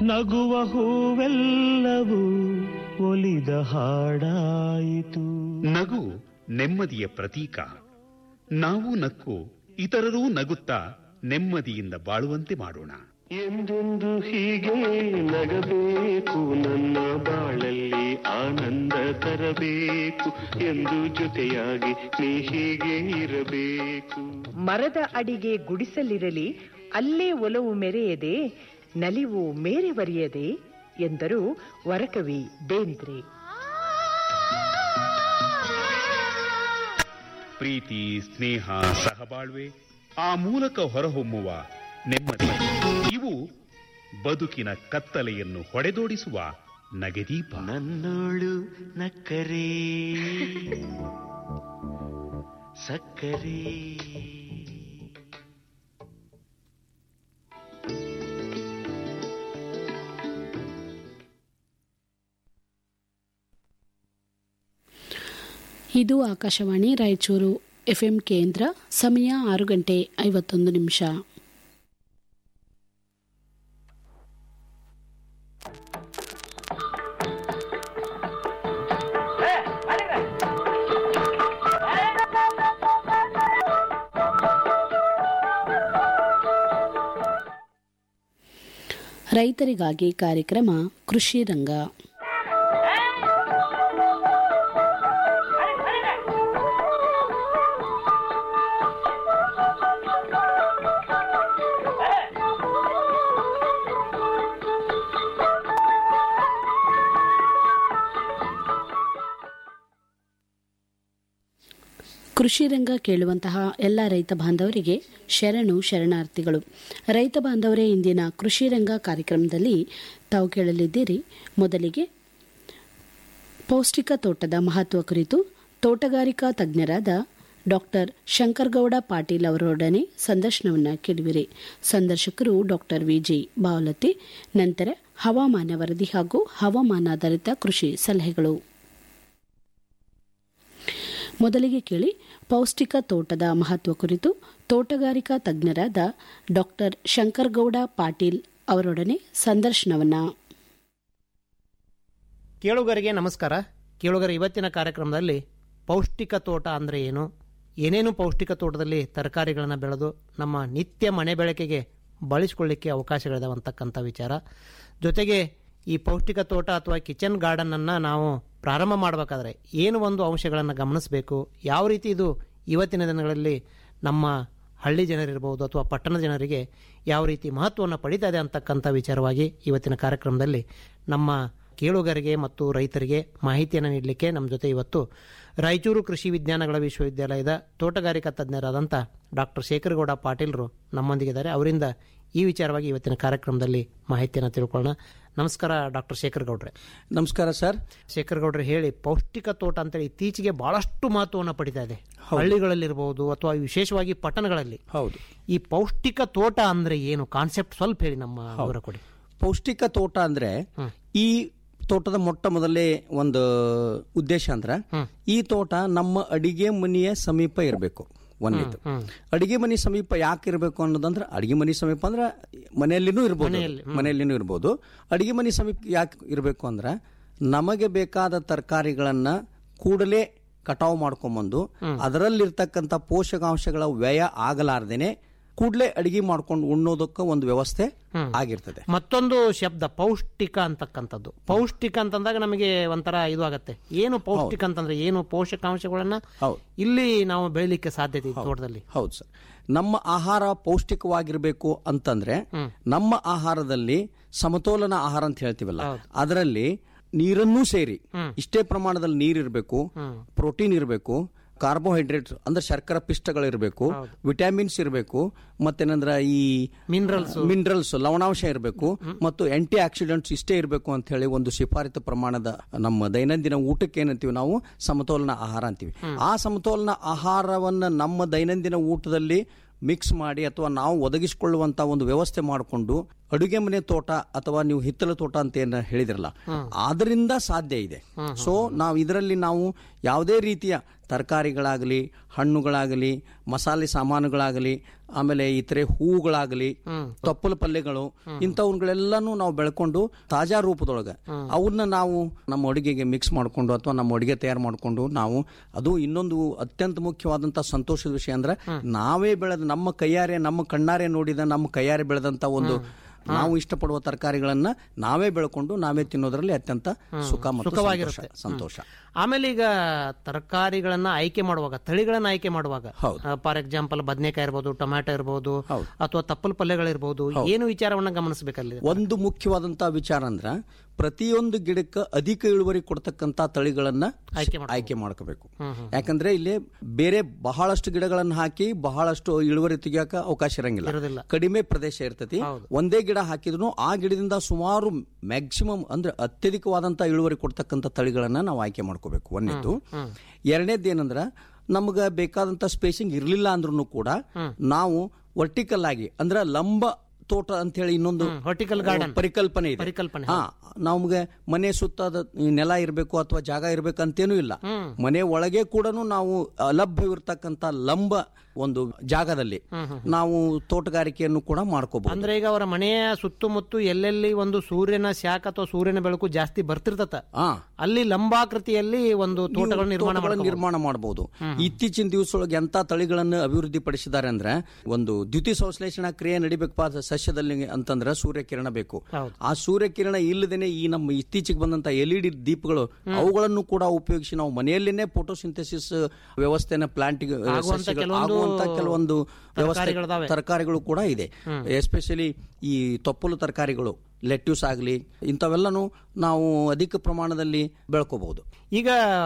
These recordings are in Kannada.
ನಗುವ ಹೂವೆಲ್ಲವೂ ಒಲಿದ ಹಾಡಾಯಿತು ನಗು ನೆಮ್ಮದಿಯ ಪ್ರತೀಕ ನಾವು ನಕ್ಕು ಇತರರೂ ನಗುತ್ತಾ ನೆಮ್ಮದಿಯಿಂದ ಬಾಳುವಂತೆ ಮಾಡೋಣ ಎಂದೆಂದು ಹೀಗೆ ನಗಬೇಕು ನನ್ನ ಬಾಳಲ್ಲಿ ಆನಂದ ತರಬೇಕು ಎಂದು ಜೊತೆಯಾಗಿ ನೀ ಹೀಗೆ ಇರಬೇಕು ಮರದ ಅಡಿಗೆ ಗುಡಿಸಲಿರಲಿ ಅಲ್ಲೇ ಒಲವು ಮೆರೆಯದೆ ನಲಿವು ಮೇರೆವರಿಯದೆ ಎಂದರು ವರಕವಿ ಬೇಂದ್ರೆ ಪ್ರೀತಿ ಸ್ನೇಹ ಸಹಬಾಳ್ವೆ ಆ ಮೂಲಕ ಹೊರಹೊಮ್ಮುವ ನೆಮ್ಮದಿ ಇವು ಬದುಕಿನ ಕತ್ತಲೆಯನ್ನು ಹೊಡೆದೋಡಿಸುವ ನಗೆದೀಪ ನನ್ನೋಳು ನಕ್ಕರೆ ಸಕ್ಕರೆ ಇದು ಆಕಾಶವಾಣಿ ರಾಯಚೂರು ಎಫ್ಎಂ ಕೇಂದ್ರ ಸಮಯ ಆರು ಗಂಟೆ ಐವತ್ತೊಂದು ನಿಮಿಷ ರೈತರಿಗಾಗಿ ಕಾರ್ಯಕ್ರಮ ಕೃಷಿ ರಂಗ ಕೃಷಿ ರಂಗ ಕೇಳುವಂತಹ ಎಲ್ಲ ರೈತ ಬಾಂಧವರಿಗೆ ಶರಣು ಶರಣಾರ್ಥಿಗಳು ರೈತ ಬಾಂಧವರೇ ಇಂದಿನ ಕೃಷಿ ರಂಗ ಕಾರ್ಯಕ್ರಮದಲ್ಲಿ ತಾವು ಕೇಳಲಿದ್ದೀರಿ ಮೊದಲಿಗೆ ಪೌಷ್ಟಿಕ ತೋಟದ ಮಹತ್ವ ಕುರಿತು ತೋಟಗಾರಿಕಾ ತಜ್ಞರಾದ ಡಾಕ್ಟರ್ ಶಂಕರಗೌಡ ಪಾಟೀಲ್ ಅವರೊಡನೆ ಸಂದರ್ಶನವನ್ನು ಕೇಳುವಿರಿ ಸಂದರ್ಶಕರು ಡಾಕ್ಟರ್ ವಿಜಿ ಬಾವಲತಿ ನಂತರ ಹವಾಮಾನ ವರದಿ ಹಾಗೂ ಹವಾಮಾನಾಧಾರಿತ ಕೃಷಿ ಸಲಹೆಗಳು ಮೊದಲಿಗೆ ಕೇಳಿ ಪೌಷ್ಟಿಕ ತೋಟದ ಮಹತ್ವ ಕುರಿತು ತೋಟಗಾರಿಕಾ ತಜ್ಞರಾದ ಡಾಕ್ಟರ್ ಶಂಕರಗೌಡ ಪಾಟೀಲ್ ಅವರೊಡನೆ ಸಂದರ್ಶನವನ್ನ ಕೇಳುಗರಿಗೆ ನಮಸ್ಕಾರ ಕೇಳುಗರ ಇವತ್ತಿನ ಕಾರ್ಯಕ್ರಮದಲ್ಲಿ ಪೌಷ್ಟಿಕ ತೋಟ ಅಂದರೆ ಏನು ಏನೇನು ಪೌಷ್ಟಿಕ ತೋಟದಲ್ಲಿ ತರಕಾರಿಗಳನ್ನು ಬೆಳೆದು ನಮ್ಮ ನಿತ್ಯ ಮನೆ ಬೆಳಕಿಗೆ ಬಳಸಿಕೊಳ್ಳಿಕ್ಕೆ ಅವಕಾಶಗಳಿದಾವೆ ಅಂತಕ್ಕಂಥ ವಿಚಾರ ಜೊತೆಗೆ ಈ ಪೌಷ್ಟಿಕ ತೋಟ ಅಥವಾ ಕಿಚನ್ ಗಾರ್ಡನನ್ನು ನಾವು ಪ್ರಾರಂಭ ಮಾಡಬೇಕಾದ್ರೆ ಏನು ಒಂದು ಅಂಶಗಳನ್ನು ಗಮನಿಸಬೇಕು ಯಾವ ರೀತಿ ಇದು ಇವತ್ತಿನ ದಿನಗಳಲ್ಲಿ ನಮ್ಮ ಹಳ್ಳಿ ಜನರಿರ್ಬೋದು ಅಥವಾ ಪಟ್ಟಣ ಜನರಿಗೆ ಯಾವ ರೀತಿ ಮಹತ್ವವನ್ನು ಪಡೀತಾ ಇದೆ ಅಂತಕ್ಕಂಥ ವಿಚಾರವಾಗಿ ಇವತ್ತಿನ ಕಾರ್ಯಕ್ರಮದಲ್ಲಿ ನಮ್ಮ ಕೇಳುಗರಿಗೆ ಮತ್ತು ರೈತರಿಗೆ ಮಾಹಿತಿಯನ್ನು ನೀಡಲಿಕ್ಕೆ ನಮ್ಮ ಜೊತೆ ಇವತ್ತು ರಾಯಚೂರು ಕೃಷಿ ವಿಜ್ಞಾನಗಳ ವಿಶ್ವವಿದ್ಯಾಲಯದ ತೋಟಗಾರಿಕಾ ತಜ್ಞರಾದಂಥ ಡಾಕ್ಟರ್ ಶೇಖರಗೌಡ ಪಾಟೀಲ್ರು ನಮ್ಮೊಂದಿಗಿದ್ದಾರೆ ಅವರಿಂದ ಈ ವಿಚಾರವಾಗಿ ಇವತ್ತಿನ ಕಾರ್ಯಕ್ರಮದಲ್ಲಿ ಮಾಹಿತಿಯನ್ನು ತಿಳ್ಕೊಳ್ಳೋಣ ನಮಸ್ಕಾರ ಡಾಕ್ಟರ್ ಶೇಖರ್ ಗೌಡ್ರೆ ನಮಸ್ಕಾರ ಸರ್ ಶೇಖರ್ ಗೌಡ್ರೆ ಹೇಳಿ ಪೌಷ್ಟಿಕ ತೋಟ ಅಂತೇಳಿ ಇತ್ತೀಚೆಗೆ ಬಹಳಷ್ಟು ಮಹತ್ವವನ್ನು ಪಡಿತಾ ಇದೆ ಹಳ್ಳಿಗಳಲ್ಲಿರ್ಬೋದು ಅಥವಾ ವಿಶೇಷವಾಗಿ ಪಟ್ಟಣಗಳಲ್ಲಿ ಹೌದು ಈ ಪೌಷ್ಟಿಕ ತೋಟ ಅಂದ್ರೆ ಏನು ಕಾನ್ಸೆಪ್ಟ್ ಸ್ವಲ್ಪ ಹೇಳಿ ನಮ್ಮ ವಿವರ ಕೊಡಿ ಪೌಷ್ಟಿಕ ತೋಟ ಅಂದ್ರೆ ಈ ತೋಟದ ಮೊಟ್ಟ ಮೊದಲೇ ಒಂದು ಉದ್ದೇಶ ಅಂದ್ರ ಈ ತೋಟ ನಮ್ಮ ಅಡಿಗೆ ಮನೆಯ ಸಮೀಪ ಇರಬೇಕು ಒಂದೇದು ಅಡಿಗೆ ಮನೆ ಸಮೀಪ ಯಾಕೆ ಇರಬೇಕು ಅನ್ನೋದಂದ್ರೆ ಅಡಿಗೆ ಮನೆ ಸಮೀಪ ಅಂದ್ರೆ ಮನೆಯಲ್ಲಿನೂ ಇರ್ಬೋದು ಮನೆಯಲ್ಲಿನೂ ಇರ್ಬೋದು ಅಡಿಗೆ ಮನೆ ಸಮೀಪ ಯಾಕೆ ಇರಬೇಕು ಅಂದ್ರೆ ನಮಗೆ ಬೇಕಾದ ತರಕಾರಿಗಳನ್ನ ಕೂಡಲೇ ಕಟಾವು ಮಾಡ್ಕೊಂಬಂದು ಅದರಲ್ಲಿರ್ತಕ್ಕಂಥ ಪೋಷಕಾಂಶಗಳ ವ್ಯಯ ಆಗಲಾರ್ದೇನೆ ಕೂಡಲೇ ಅಡಿಗೆ ಮಾಡ್ಕೊಂಡು ಉಣ್ಣೋದಕ್ಕೆ ಒಂದು ವ್ಯವಸ್ಥೆ ಆಗಿರ್ತದೆ ಮತ್ತೊಂದು ಶಬ್ದ ಪೌಷ್ಟಿಕ ಅಂತಕ್ಕಂಥದ್ದು ಪೌಷ್ಟಿಕ ಅಂತಂದಾಗ ನಮಗೆ ಒಂಥರ ಇದು ಆಗತ್ತೆ ಏನು ಪೌಷ್ಟಿಕ ಅಂತಂದ್ರೆ ಏನು ಪೋಷಕಾಂಶಗಳನ್ನ ಹೌದು. ಇಲ್ಲಿ ನಾವು ಬೆಳಿಲಿಕ್ಕೆ ಸಾಧ್ಯತೆ ಇದೆ ತೋಟದಲ್ಲಿ ಹೌದು ಸರ್ ನಮ್ಮ ಆಹಾರ ಪೌಷ್ಟಿಕವಾಗಿರಬೇಕು ಅಂತಂದ್ರೆ ನಮ್ಮ ಆಹಾರದಲ್ಲಿ ಸಮತೋಲನ ಆಹಾರ ಅಂತ ಹೇಳ್ತೀವಲ್ಲ ಅದರಲ್ಲಿ ನೀರನ್ನೂ ಸೇರಿ ಇಷ್ಟೇ ಪ್ರಮಾಣದಲ್ಲಿ ನೀರಿರಬೇಕು ಪ್ರೋಟೀನ್ ಇರಬೇಕು ಕಾರ್ಬೋಹೈಡ್ರೇಟ್ ಅಂದ್ರೆ ಶರ್ಕರ ಪಿಷ್ಟಗಳಿರಬೇಕು ವಿಟಮಿನ್ಸ್ ಇರಬೇಕು ಮತ್ತೇನಂದ್ರ ಈ ಮಿನರಲ್ಸ್ ಮಿನರಲ್ಸ್ ಲವಣಾಂಶ ಇರಬೇಕು ಮತ್ತು ಆಂಟಿ ಆಕ್ಸಿಡೆಂಟ್ಸ್ ಇಷ್ಟೇ ಇರಬೇಕು ಅಂತ ಹೇಳಿ ಒಂದು ಶಿಫಾರಿತ ಪ್ರಮಾಣದ ನಮ್ಮ ದೈನಂದಿನ ಊಟಕ್ಕೆ ಏನಂತೀವಿ ನಾವು ಸಮತೋಲನ ಆಹಾರ ಅಂತೀವಿ ಆ ಸಮತೋಲನ ಆಹಾರವನ್ನ ನಮ್ಮ ದೈನಂದಿನ ಊಟದಲ್ಲಿ ಮಿಕ್ಸ್ ಮಾಡಿ ಅಥವಾ ನಾವು ಒದಗಿಸಿಕೊಳ್ಳುವಂತ ಒಂದು ವ್ಯವಸ್ಥೆ ಮಾಡಿಕೊಂಡು ಅಡುಗೆ ಮನೆ ತೋಟ ಅಥವಾ ನೀವು ಹಿತ್ತಲ ತೋಟ ಅಂತ ಏನ ಹೇಳಿದ್ರಲ್ಲ ಅದರಿಂದ ಸಾಧ್ಯ ಇದೆ ಸೊ ನಾವು ಇದರಲ್ಲಿ ನಾವು ಯಾವುದೇ ರೀತಿಯ ತರಕಾರಿಗಳಾಗಲಿ ಹಣ್ಣುಗಳಾಗಲಿ ಮಸಾಲೆ ಸಾಮಾನುಗಳಾಗಲಿ ಆಮೇಲೆ ಇತರೆ ಹೂವುಗಳಾಗಲಿ ತಪ್ಪಲ ಪಲ್ಯಗಳು ಇಂಥವುಗಳೆಲ್ಲಾನು ನಾವು ಬೆಳ್ಕೊಂಡು ತಾಜಾ ರೂಪದೊಳಗೆ ಅವನ್ನ ನಾವು ನಮ್ಮ ಅಡುಗೆಗೆ ಮಿಕ್ಸ್ ಮಾಡಿಕೊಂಡು ಅಥವಾ ನಮ್ಮ ಅಡುಗೆ ತಯಾರು ಮಾಡಿಕೊಂಡು ನಾವು ಅದು ಇನ್ನೊಂದು ಅತ್ಯಂತ ಮುಖ್ಯವಾದಂಥ ಸಂತೋಷದ ವಿಷಯ ಅಂದ್ರೆ ನಾವೇ ಬೆಳೆದ ನಮ್ಮ ಕೈಯಾರೆ ನಮ್ಮ ಕಣ್ಣಾರೆ ನೋಡಿದ ನಮ್ಮ ಕೈಯಾರೆ ಬೆಳೆದಂತ ಒಂದು ನಾವು ಇಷ್ಟಪಡುವ ತರಕಾರಿಗಳನ್ನ ನಾವೇ ಬೆಳ್ಕೊಂಡು ನಾವೇ ತಿನ್ನೋದ್ರಲ್ಲಿ ಅತ್ಯಂತ ಸುಖ ಮತ್ತು ಸಂತೋಷ- ಸುಖವಾಗಿರುತ್ತೆ. ಸಂತೋಷ ಆಮೇಲೆ ಈಗ ತರಕಾರಿಗಳನ್ನ ಆಯ್ಕೆ ಮಾಡುವಾಗ ತಳಿಗಳನ್ನ ಆಯ್ಕೆ ಮಾಡುವಾಗ ಹೌದು. ಫಾರ್ ಎಕ್ಸಾಂಪಲ್ ಬದನೆಕಾಯಿ ಇರ್ಬೋದು ಟೊಮ್ಯಾಟೊ ಇರ್ಬೋದು ಅಥವಾ ತಪ್ಪಲ್ ಪಲ್ಯಗಳಿರ್ಬೋದು ಏನು ವಿಚಾರವನ್ನ ಗಮನಿಸಬೇಕಲ್ಲಿ ಒಂದು ಮುಖ್ಯವಾದಂತ ವಿಚಾರ ಅಂದ್ರ ಪ್ರತಿಯೊಂದು ಗಿಡಕ್ಕೆ ಅಧಿಕ ಇಳುವರಿ ಕೊಡ್ತಕ್ಕಂತ ತಳಿಗಳನ್ನ ಆಯ್ಕೆ ಮಾಡ್ಕೊ- ಆಯ್ಕೆ ಮಾಡ್ಕೋಬೇಕು ಯಾಕಂದ್ರೆ ಇಲ್ಲಿ ಬೇರೆ ಬಹಳಷ್ಟು ಗಿಡಗಳನ್ನ ಹಾಕಿ ಬಹಳಷ್ಟು ಇಳುವರಿ ತೆಗಿಯಕ ಅವಕಾಶ ಇರಂಗಿಲ್ಲ ಇರೋದಿಲ್ಲ. ಕಡಿಮೆ ಪ್ರದೇಶ ಇರ್ತತಿ ಒಂದೇ ಗಿಡ ಹಾಕಿದ್ರು ಆ ಗಿಡದಿಂದ ಸುಮಾರು ಮ್ಯಾಕ್ಸಿಮಮ್ ಅಂದ್ರೆ ಅತ್ಯಧಿಕವಾದಂತ ಇಳುವರಿ ಕೊಡ್ತಕ್ಕಂತ ತಳಿಗಳನ್ನ ನಾವು ಆಯ್ಕೆ ಮಾಡ್ಕೋಬೇಕು ಒಂದೇದು ಎರಡನೇದು ಏನಂದ್ರ ನಮ್ಗ ಬೇಕಾದಂತ ಸ್ಪೇಸಿಂಗ್ ಇರ್ಲಿಲ್ಲ ಅಂದ್ರೂ ಕೂಡ ನಾವು ವರ್ಟಿಕಲ್ ಆಗಿ ಅಂದ್ರೆ ಲಂಬ ತೋಟ ಅಂತ ಹೇಳಿ ಇನ್ನೊಂದು ವರ್ಟಿಕಲ್ ಗಾರ್ಡನ್ ಪರಿಕಲ್ಪನೆ ಇದೆ ಪರಿಕಲ್ಪನೆ, ಹಾ ನಮ್ಗೆ ಮನೆ ಸುತ್ತ ಅದ- ಈ ನೆಲ ಇರಬೇಕು ಅಥವಾ ಜಾಗ ಇರ್ಬೇಕಂತೇನೂ ಇಲ್ಲ ಮನೆ ಒಳಗೆ ಕೂಡ ನಾವು ಅಲಭ್ಯವಿರ್ತಕ್ಕಂತ ಲಂಬ ಒಂದು ಜಾಗದಲ್ಲಿ ನಾವು ತೋಟಗಾರಿಕೆಯನ್ನು ಕೂಡ ಮಾಡ್ಕೋಬಹುದು ಅಂದ್ರೆ ಈಗ ಅವರ ಮನೆಯ ಸುತ್ತಮುತ್ತ ಎಲ್ಲೆಲ್ಲಿ ಒಂದು ಸೂರ್ಯನ ಶಾಖ ಅಥವಾ ಸೂರ್ಯನ ಬೆಳಕು ಜಾಸ್ತಿ ಬರ್ತಿರ್ತತ ಹಾ ಅಲ್ಲಿ ಲಂಬಾಕೃತಿಯಲ್ಲಿ ಒಂದು ತೋಟಗಳನ್ನು ನಿರ್ಮಾಣ ತೋಟಗಳನ್ನು ಮಾಡ್ಕೋಬಹುದು. ನಿರ್ಮಾಣ ಮಾಡಬಹುದು ಇತ್ತೀಚಿನ ದಿವಸದೊಳಗೆ ಎಂತ ತಳಿಗಳನ್ನು ಅಭಿವೃದ್ಧಿ ಪಡಿಸಿದ್ದಾರೆ ಅಂದ್ರೆ ಒಂದು ದ್ಯುತಿ ಸಂಶ್ಲೇಷಣಾ ಕ್ರಿಯೆ ನಡಿಬೇಕಪ್ಪ ಸಸ್ಯದಲ್ಲಿ ಅಂತಂದ್ರೆ ಸೂರ್ಯಕಿರಣ ಬೇಕು ಹೌದು. ಆ ಸೂರ್ಯಕಿರಣ ಇಲ್ಲದೇನೆ ಈ ನಮ್ಮ ಇತ್ತೀಚೆಗೆ ಬಂದಂತ ಎಲ್ ಇ ಡಿ ದೀಪಗಳು ಅವುಗಳನ್ನು ಕೂಡ ಉಪಯೋಗಿಸಿ ನಾವು ಮನೆಯಲ್ಲೇನೆ ಫೋಟೋಸಿಂಥೆಸಿಸ್ ವ್ಯವಸ್ಥೆನ ಪ್ಲಾಂಟ್ ಆಗುವಂತ ಕೆಲವೊಂದು ಆಗುವಂತ ಕೆಲವೊಂದು ವ್ಯವಸ್ಥೆ ತರಕಾರಿಗಳಿದಾವೆ. ತರಕಾರಿಗಳು ಕೂಡ ಇದೆ ಎಸ್ಪೆಷಲಿ ಈ ತೊಪ್ಪಲು ತರಕಾರಿಗಳು ಲೆಟ್ಯೂಸ್ ಆಗಲಿ ಇಂಥವೆಲ್ಲನೂ ನಾವು ಅಧಿಕ ಪ್ರಮಾಣದಲ್ಲಿ ಬೆಳ್ಕೋಬಹುದು ಈಗ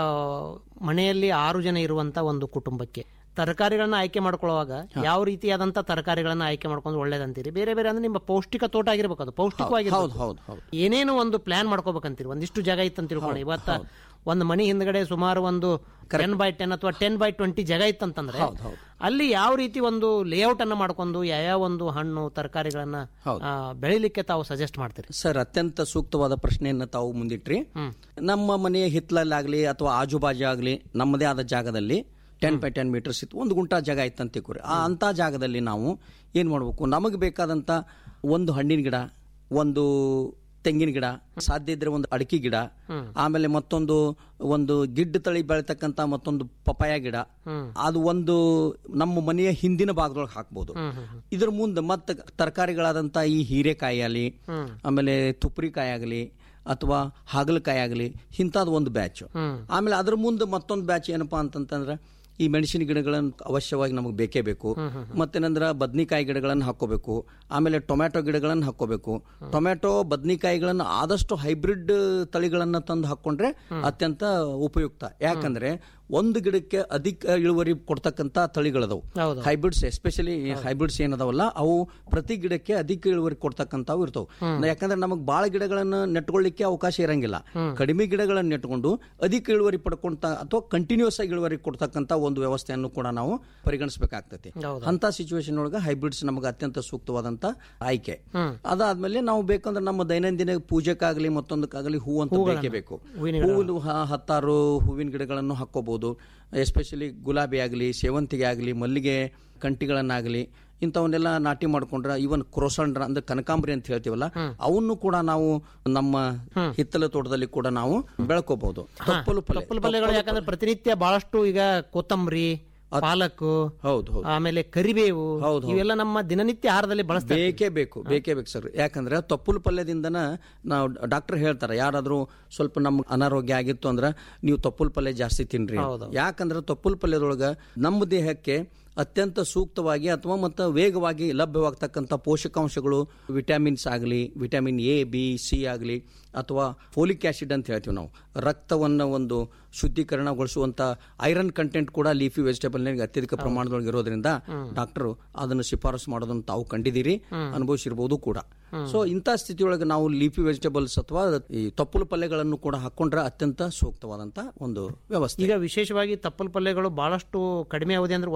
ಮನೆಯಲ್ಲಿ ಆರು ಜನ ಇರುವಂತ ಒಂದು ಕುಟುಂಬಕ್ಕೆ ತರಕಾರಿಗಳನ್ನ ಆಯ್ಕೆ ಮಾಡ್ಕೊಳ್ಳುವಾಗ ಯಾವ ರೀತಿಯಾದಂತ ತರಕಾರಿಗಳನ್ನ ಆಯ್ಕೆ ಮಾಡ್ಕೊಂಡು ಒಳ್ಳೇದಂತೀರಿ ಬೇರೆ ಬೇರೆ ಅಂದ್ರೆ ನಿಮ್ಮ ಪೌಷ್ಟಿಕ ತೋಟ ಆಗಿರ್ಬೇಕು ಅದು ಪೌಷ್ಟಿಕವಾಗಿ ಹೌದು ಹೌದು ಹೌದು ಏನೇನು ಒಂದು ಪ್ಲಾನ್ ಮಾಡ್ಕೋಬೇಕಂತೀರಿ ಒಂದಿಷ್ಟು ಜಾಗ ಇತ್ತಂತ ತಿಳ್ಕೊಳ್ಳಿ ಇವತ್ತ ಒಂದು ಮನಿ ಹಿಂದ್ಗಡೆ ಸುಮಾರು ಒಂದು ಟೆನ್ ಬೈ ಟೆನ್ ಅಥವಾ ಟೆನ್ ಬೈ ಟ್ವೆಂಟಿ ಜಾಗ ಇತ್ತಂತಂದ್ರೆ ಅಲ್ಲಿ ಯಾವ ರೀತಿ ಒಂದು ಲೇಔಟ್ ಅನ್ನ ಮಾಡ್ಕೊಂಡು ಯಾವ್ಯಾವ ಒಂದು ಹಣ್ಣು ತರಕಾರಿಗಳನ್ನ ಆ, ಬೆಳಿಲಿಕ್ಕೆ ತಾವು ಸಜೆಸ್ಟ್ ಮಾಡ್ತೀರಿ ಸರ್ ಅತ್ಯಂತ ಸೂಕ್ತವಾದ ಪ್ರಶ್ನೆಯನ್ನ ತಾವು ಮುಂದಿಟ್ರಿ ನಮ್ಮ ಮನೆಯ ಹಿತ್ತಲಲ್ಲಾಗ್ಲಿ ಅಥವಾ ಆಜುಬಾಜು ಆಗಲಿ ನಮ್ಮದೇ ಆದ ಜಾಗದಲ್ಲಿ ಟೆನ್ ಬೈ ಟೆನ್ ಮೀಟರ್ಸ್ ಇತ್ತು ಒಂದು ಗುಂಟ ಜಾಗ ಇತ್ತಂತ ತಿಳ್ಕೊರಿ ಆ ಅಂತ ಜಾಗದಲ್ಲಿ ನಾವು ಏನ್ ಮಾಡ್ಬೇಕು ನಮಗೆ ಬೇಕಾದಂತ ಒಂದು ಹಣ್ಣಿನ ಗಿಡ ಒಂದು ತೆಂಗಿನ ಗಿಡ ಸಾಧ್ಯ ಇದ್ರೆ ಒಂದು ಅಡಿಕೆ ಗಿಡ ಆಮೇಲೆ ಮತ್ತೊಂದು ಒಂದು ಗಿಡ್ಡ ತಳಿ ಬೆಳಿತಕ್ಕಂತ ಮತ್ತೊಂದು ಪಪಾಯ ಗಿಡ ಅದು ಒಂದು ನಮ್ಮ ಮನೆಯ ಹಿಂದಿನ ಭಾಗದೊಳಗೆ ಹಾಕ್ಬೋದು ಇದ್ರ ಮುಂದೆ ಮತ್ತೆ ತರಕಾರಿಗಳಾದಂತ ಈ ಹೀರೆಕಾಯಿ ಆಗಲಿ ಆಮೇಲೆ ತುಪ್ರಿಕಾಯಿ ಆಗಲಿ ಅಥವಾ ಹಾಗಲಕಾಯಿ ಆಗಲಿ ಇಂಥದ್ದು ಒಂದು ಬ್ಯಾಚ್ ಆಮೇಲೆ ಅದ್ರ ಮುಂದೆ ಮತ್ತೊಂದು ಬ್ಯಾಚ್ ಏನಪ್ಪಾ ಅಂತಂತಂದ್ರೆ ಈ ಮೆಣಸಿನ ಗಿಡಗಳನ್ನು ಅವಶ್ಯವಾಗಿ ನಮಗೆ ಬೇಕೇ ಬೇಕು ಮತ್ತೇನಂದ್ರೆ ಬದ್ನಿಕಾಯಿ ಗಿಡಗಳನ್ನು ಹಾಕೋಬೇಕು ಆಮೇಲೆ ಟೊಮ್ಯಾಟೊ ಗಿಡಗಳನ್ನು ಹಾಕೋಬೇಕು ಟೊಮ್ಯಾಟೊ ಬದ್ನಿಕಾಯಿಗಳನ್ನು ಆದಷ್ಟು ಹೈಬ್ರಿಡ್ ತಳಿಗಳನ್ನ ತಂದು ಹಾಕೊಂಡ್ರೆ ಅತ್ಯಂತ ಉಪಯುಕ್ತ ಯಾಕಂದ್ರೆ ಒಂದು ಗಿಡಕ್ಕೆ ಅಧಿಕ ಇಳುವರಿ ಕೊಡ್ತಕ್ಕಂತ ತಳಿಗಳದವು ಹೌದು. ಹೈಬ್ರಿಡ್ಸ್ ಎಸ್ಪೆಷಲಿ ಹೈಬ್ರಿಡ್ಸ್ ಏನದಾವಲ್ಲ ಅವು ಪ್ರತಿ ಗಿಡಕ್ಕೆ ಅಧಿಕ ಇಳುವರಿ ಕೊಡ್ತಕ್ಕಂಥವು ಇರ್ತವೆ ಯಾಕಂದ್ರೆ ನಮಗೆ ಬಾಳ ಗಿಡಗಳನ್ನು ನೆಟ್ಕೊಳ್ಳಿಕ್ಕೆ ಅವಕಾಶ ಇರಂಗಿಲ್ಲ ಕಡಿಮೆ ಗಿಡಗಳನ್ನು ನೆಟ್ಕೊಂಡು ಅಧಿಕ ಇಳುವರಿ ಪಡ್ಕೊಂತ ಅಥವಾ ಕಂಟಿನ್ಯೂಸ್ ಆಗಿ ಇಳುವರಿ ಕೊಡ್ತಕ್ಕಂಥ ಒಂದು ವ್ಯವಸ್ಥೆಯನ್ನು ಕೂಡ ನಾವು ಪರಿಗಣಿಸಬೇಕಾಗ್ತತಿ ಅಂತ ಸಿಚುವೇಶನ್ ಒಳಗೆ ಹೈಬ್ರಿಡ್ಸ್ ನಮಗೆ ಅತ್ಯಂತ ಸೂಕ್ತವಾದಂತ ಆಯ್ಕೆ ಅದಾದ್ಮೇಲೆ ನಾವು ಬೇಕಂದ್ರೆ ನಮ್ಮ ದೈನಂದಿನ ಪೂಜೆಕ್ಕಾಗಲಿ ಮತ್ತೊಂದಕ್ಕಾಗಲಿ ಹೂ ಅಂತ ಬೇಕೇ ಬೇಕು ಹೂವಿನ ಹ- ಹತ್ತಾರು ಹೂವಿನ ಗಿಡಗಳನ್ನು ಹಾಕೋಬಹುದು ಎಸ್ಪೆಷಲಿ ಗುಲಾಬಿ ಆಗಲಿ ಸೇವಂತಿಗೆ ಆಗಲಿ ಮಲ್ಲಿಗೆ ಕಂಟಿಗಳನ್ನಾಗಲಿ ಇಂಥವನ್ನೆಲ್ಲ ನಾಟಿ ಮಾಡ್ಕೊಂಡ್ರೆ ಇವನ್ ಕ್ರೋಸಂಡ್ರ ಅಂದ್ರೆ ಕನಕಾಂಬರಿ ಅಂತ ಹೇಳ್ತೀವಲ್ಲ ಅವನ್ನು ಕೂಡ ನಾವು ನಮ್ಮ ಹಿತ್ತಲ ತೋಟದಲ್ಲಿ ಕೂಡ ನಾವು ಬೆಳ್ಕೋಬಹುದು ತಪ್ಪಲು ಪಲ್ಯ ತಪ್ಪಲು ಪಲ್ಯಗಳು ಯಾಕಂದ್ರೆ ಪ್ರತಿನಿತ್ಯ ಬಹಳಷ್ಟು ಈಗ ಕೊತ್ತಂಬರಿ ಪಾಲಕ್ ಹೌದು ಹೌದು ಆಮೇಲೆ ಕರಿಬೇವು ಹೌದು, ಇವೆಲ್ಲ ನಮ್ಮ ದಿನನಿತ್ಯ ಆಹಾರದಲ್ಲಿ ಬಳಸ್ತಾರೆ ಬೇಕೇ ಬೇಕು ಬೇಕೇ ಬೇಕು ಸರ್ ಯಾಕಂದ್ರೆ ತಪ್ಪಲು ಪಲ್ಯದಿಂದನ ನಾವು ಡಾಕ್ಟರ್ ಹೇಳ್ತಾರೆ ಯಾರಾದ್ರೂ ಸ್ವಲ್ಪ ನಮ್ಗೆ ಅನಾರೋಗ್ಯ ಆಗಿತ್ತು ಅಂದ್ರೆ ನೀವು ತಪ್ಪಲು ಪಲ್ಯ ಜಾಸ್ತಿ ತಿನ್ರಿ ಅಂತ. ಯಾಕಂದ್ರೆ ತಪ್ಪಲು ಪಲ್ಯದೊಳಗ ನಮ್ಮ ದೇಹಕ್ಕೆ ಅತ್ಯಂತ ಸೂಕ್ತವಾಗಿ ಅಥವಾ ಮತ್ತು ವೇಗವಾಗಿ ಲಭ್ಯವಾಗ್ತಕ್ಕಂಥ ಪೋಷಕಾಂಶಗಳು ವಿಟಮಿನ್ಸ್ ಆಗಲಿ ವಿಟಮಿನ್ ಎ ಬಿ ಸಿ ಆಗಲಿ ಅಥವಾ ಫೋಲಿಕ್ ಆಸಿಡ್ ಅಂತ ಹೇಳ್ತೀವಿ ನಾವು ರಕ್ತವನ್ನು ಒಂದು ಶುದ್ಧೀಕರಣಗೊಳಿಸುವಂತ ಐರನ್ ಕಂಟೆಂಟ್ ಕೂಡ ಲೀಫಿ ವೆಜಿಟೇಬಲ್ ಅತ್ಯಧಿಕ ಪ್ರಮಾಣದೊಳಗೆ ಇರೋದ್ರಿಂದ ಡಾಕ್ಟರ್ ಅದನ್ನು ಶಿಫಾರಸು ಮಾಡೋದನ್ನು ತಾವು ಕಂಡಿದ್ದೀರಿ ಅನುಭವಿಸಿರ್ಬೋದು ಕೂಡ ಸೊ ಇಂಥ ಸ್ಥಿತಿಯೊಳಗೆ ನಾವು ಲೀಫಿ ವೆಜಿಟೇಬಲ್ಸ್ ಅಥವಾ ಈ ತಪ್ಪಲು ಪಲ್ಯಗಳನ್ನು ಕೂಡ ಹಾಕೊಂಡ್ರೆ ಅತ್ಯಂತ ಸೂಕ್ತವಾದಂತ ಒಂದು ವ್ಯವಸ್ಥೆ ಈಗ ವಿಶೇಷವಾಗಿ ತಪ್ಪಲ್ ಪಲ್ಯಗಳು ಬಹಳಷ್ಟು ಕಡಿಮೆ ಅವಧಿ ಅಂದ್ರೆ ಒಂದು ತಿಂಗಳಿನಲ್ಲಿ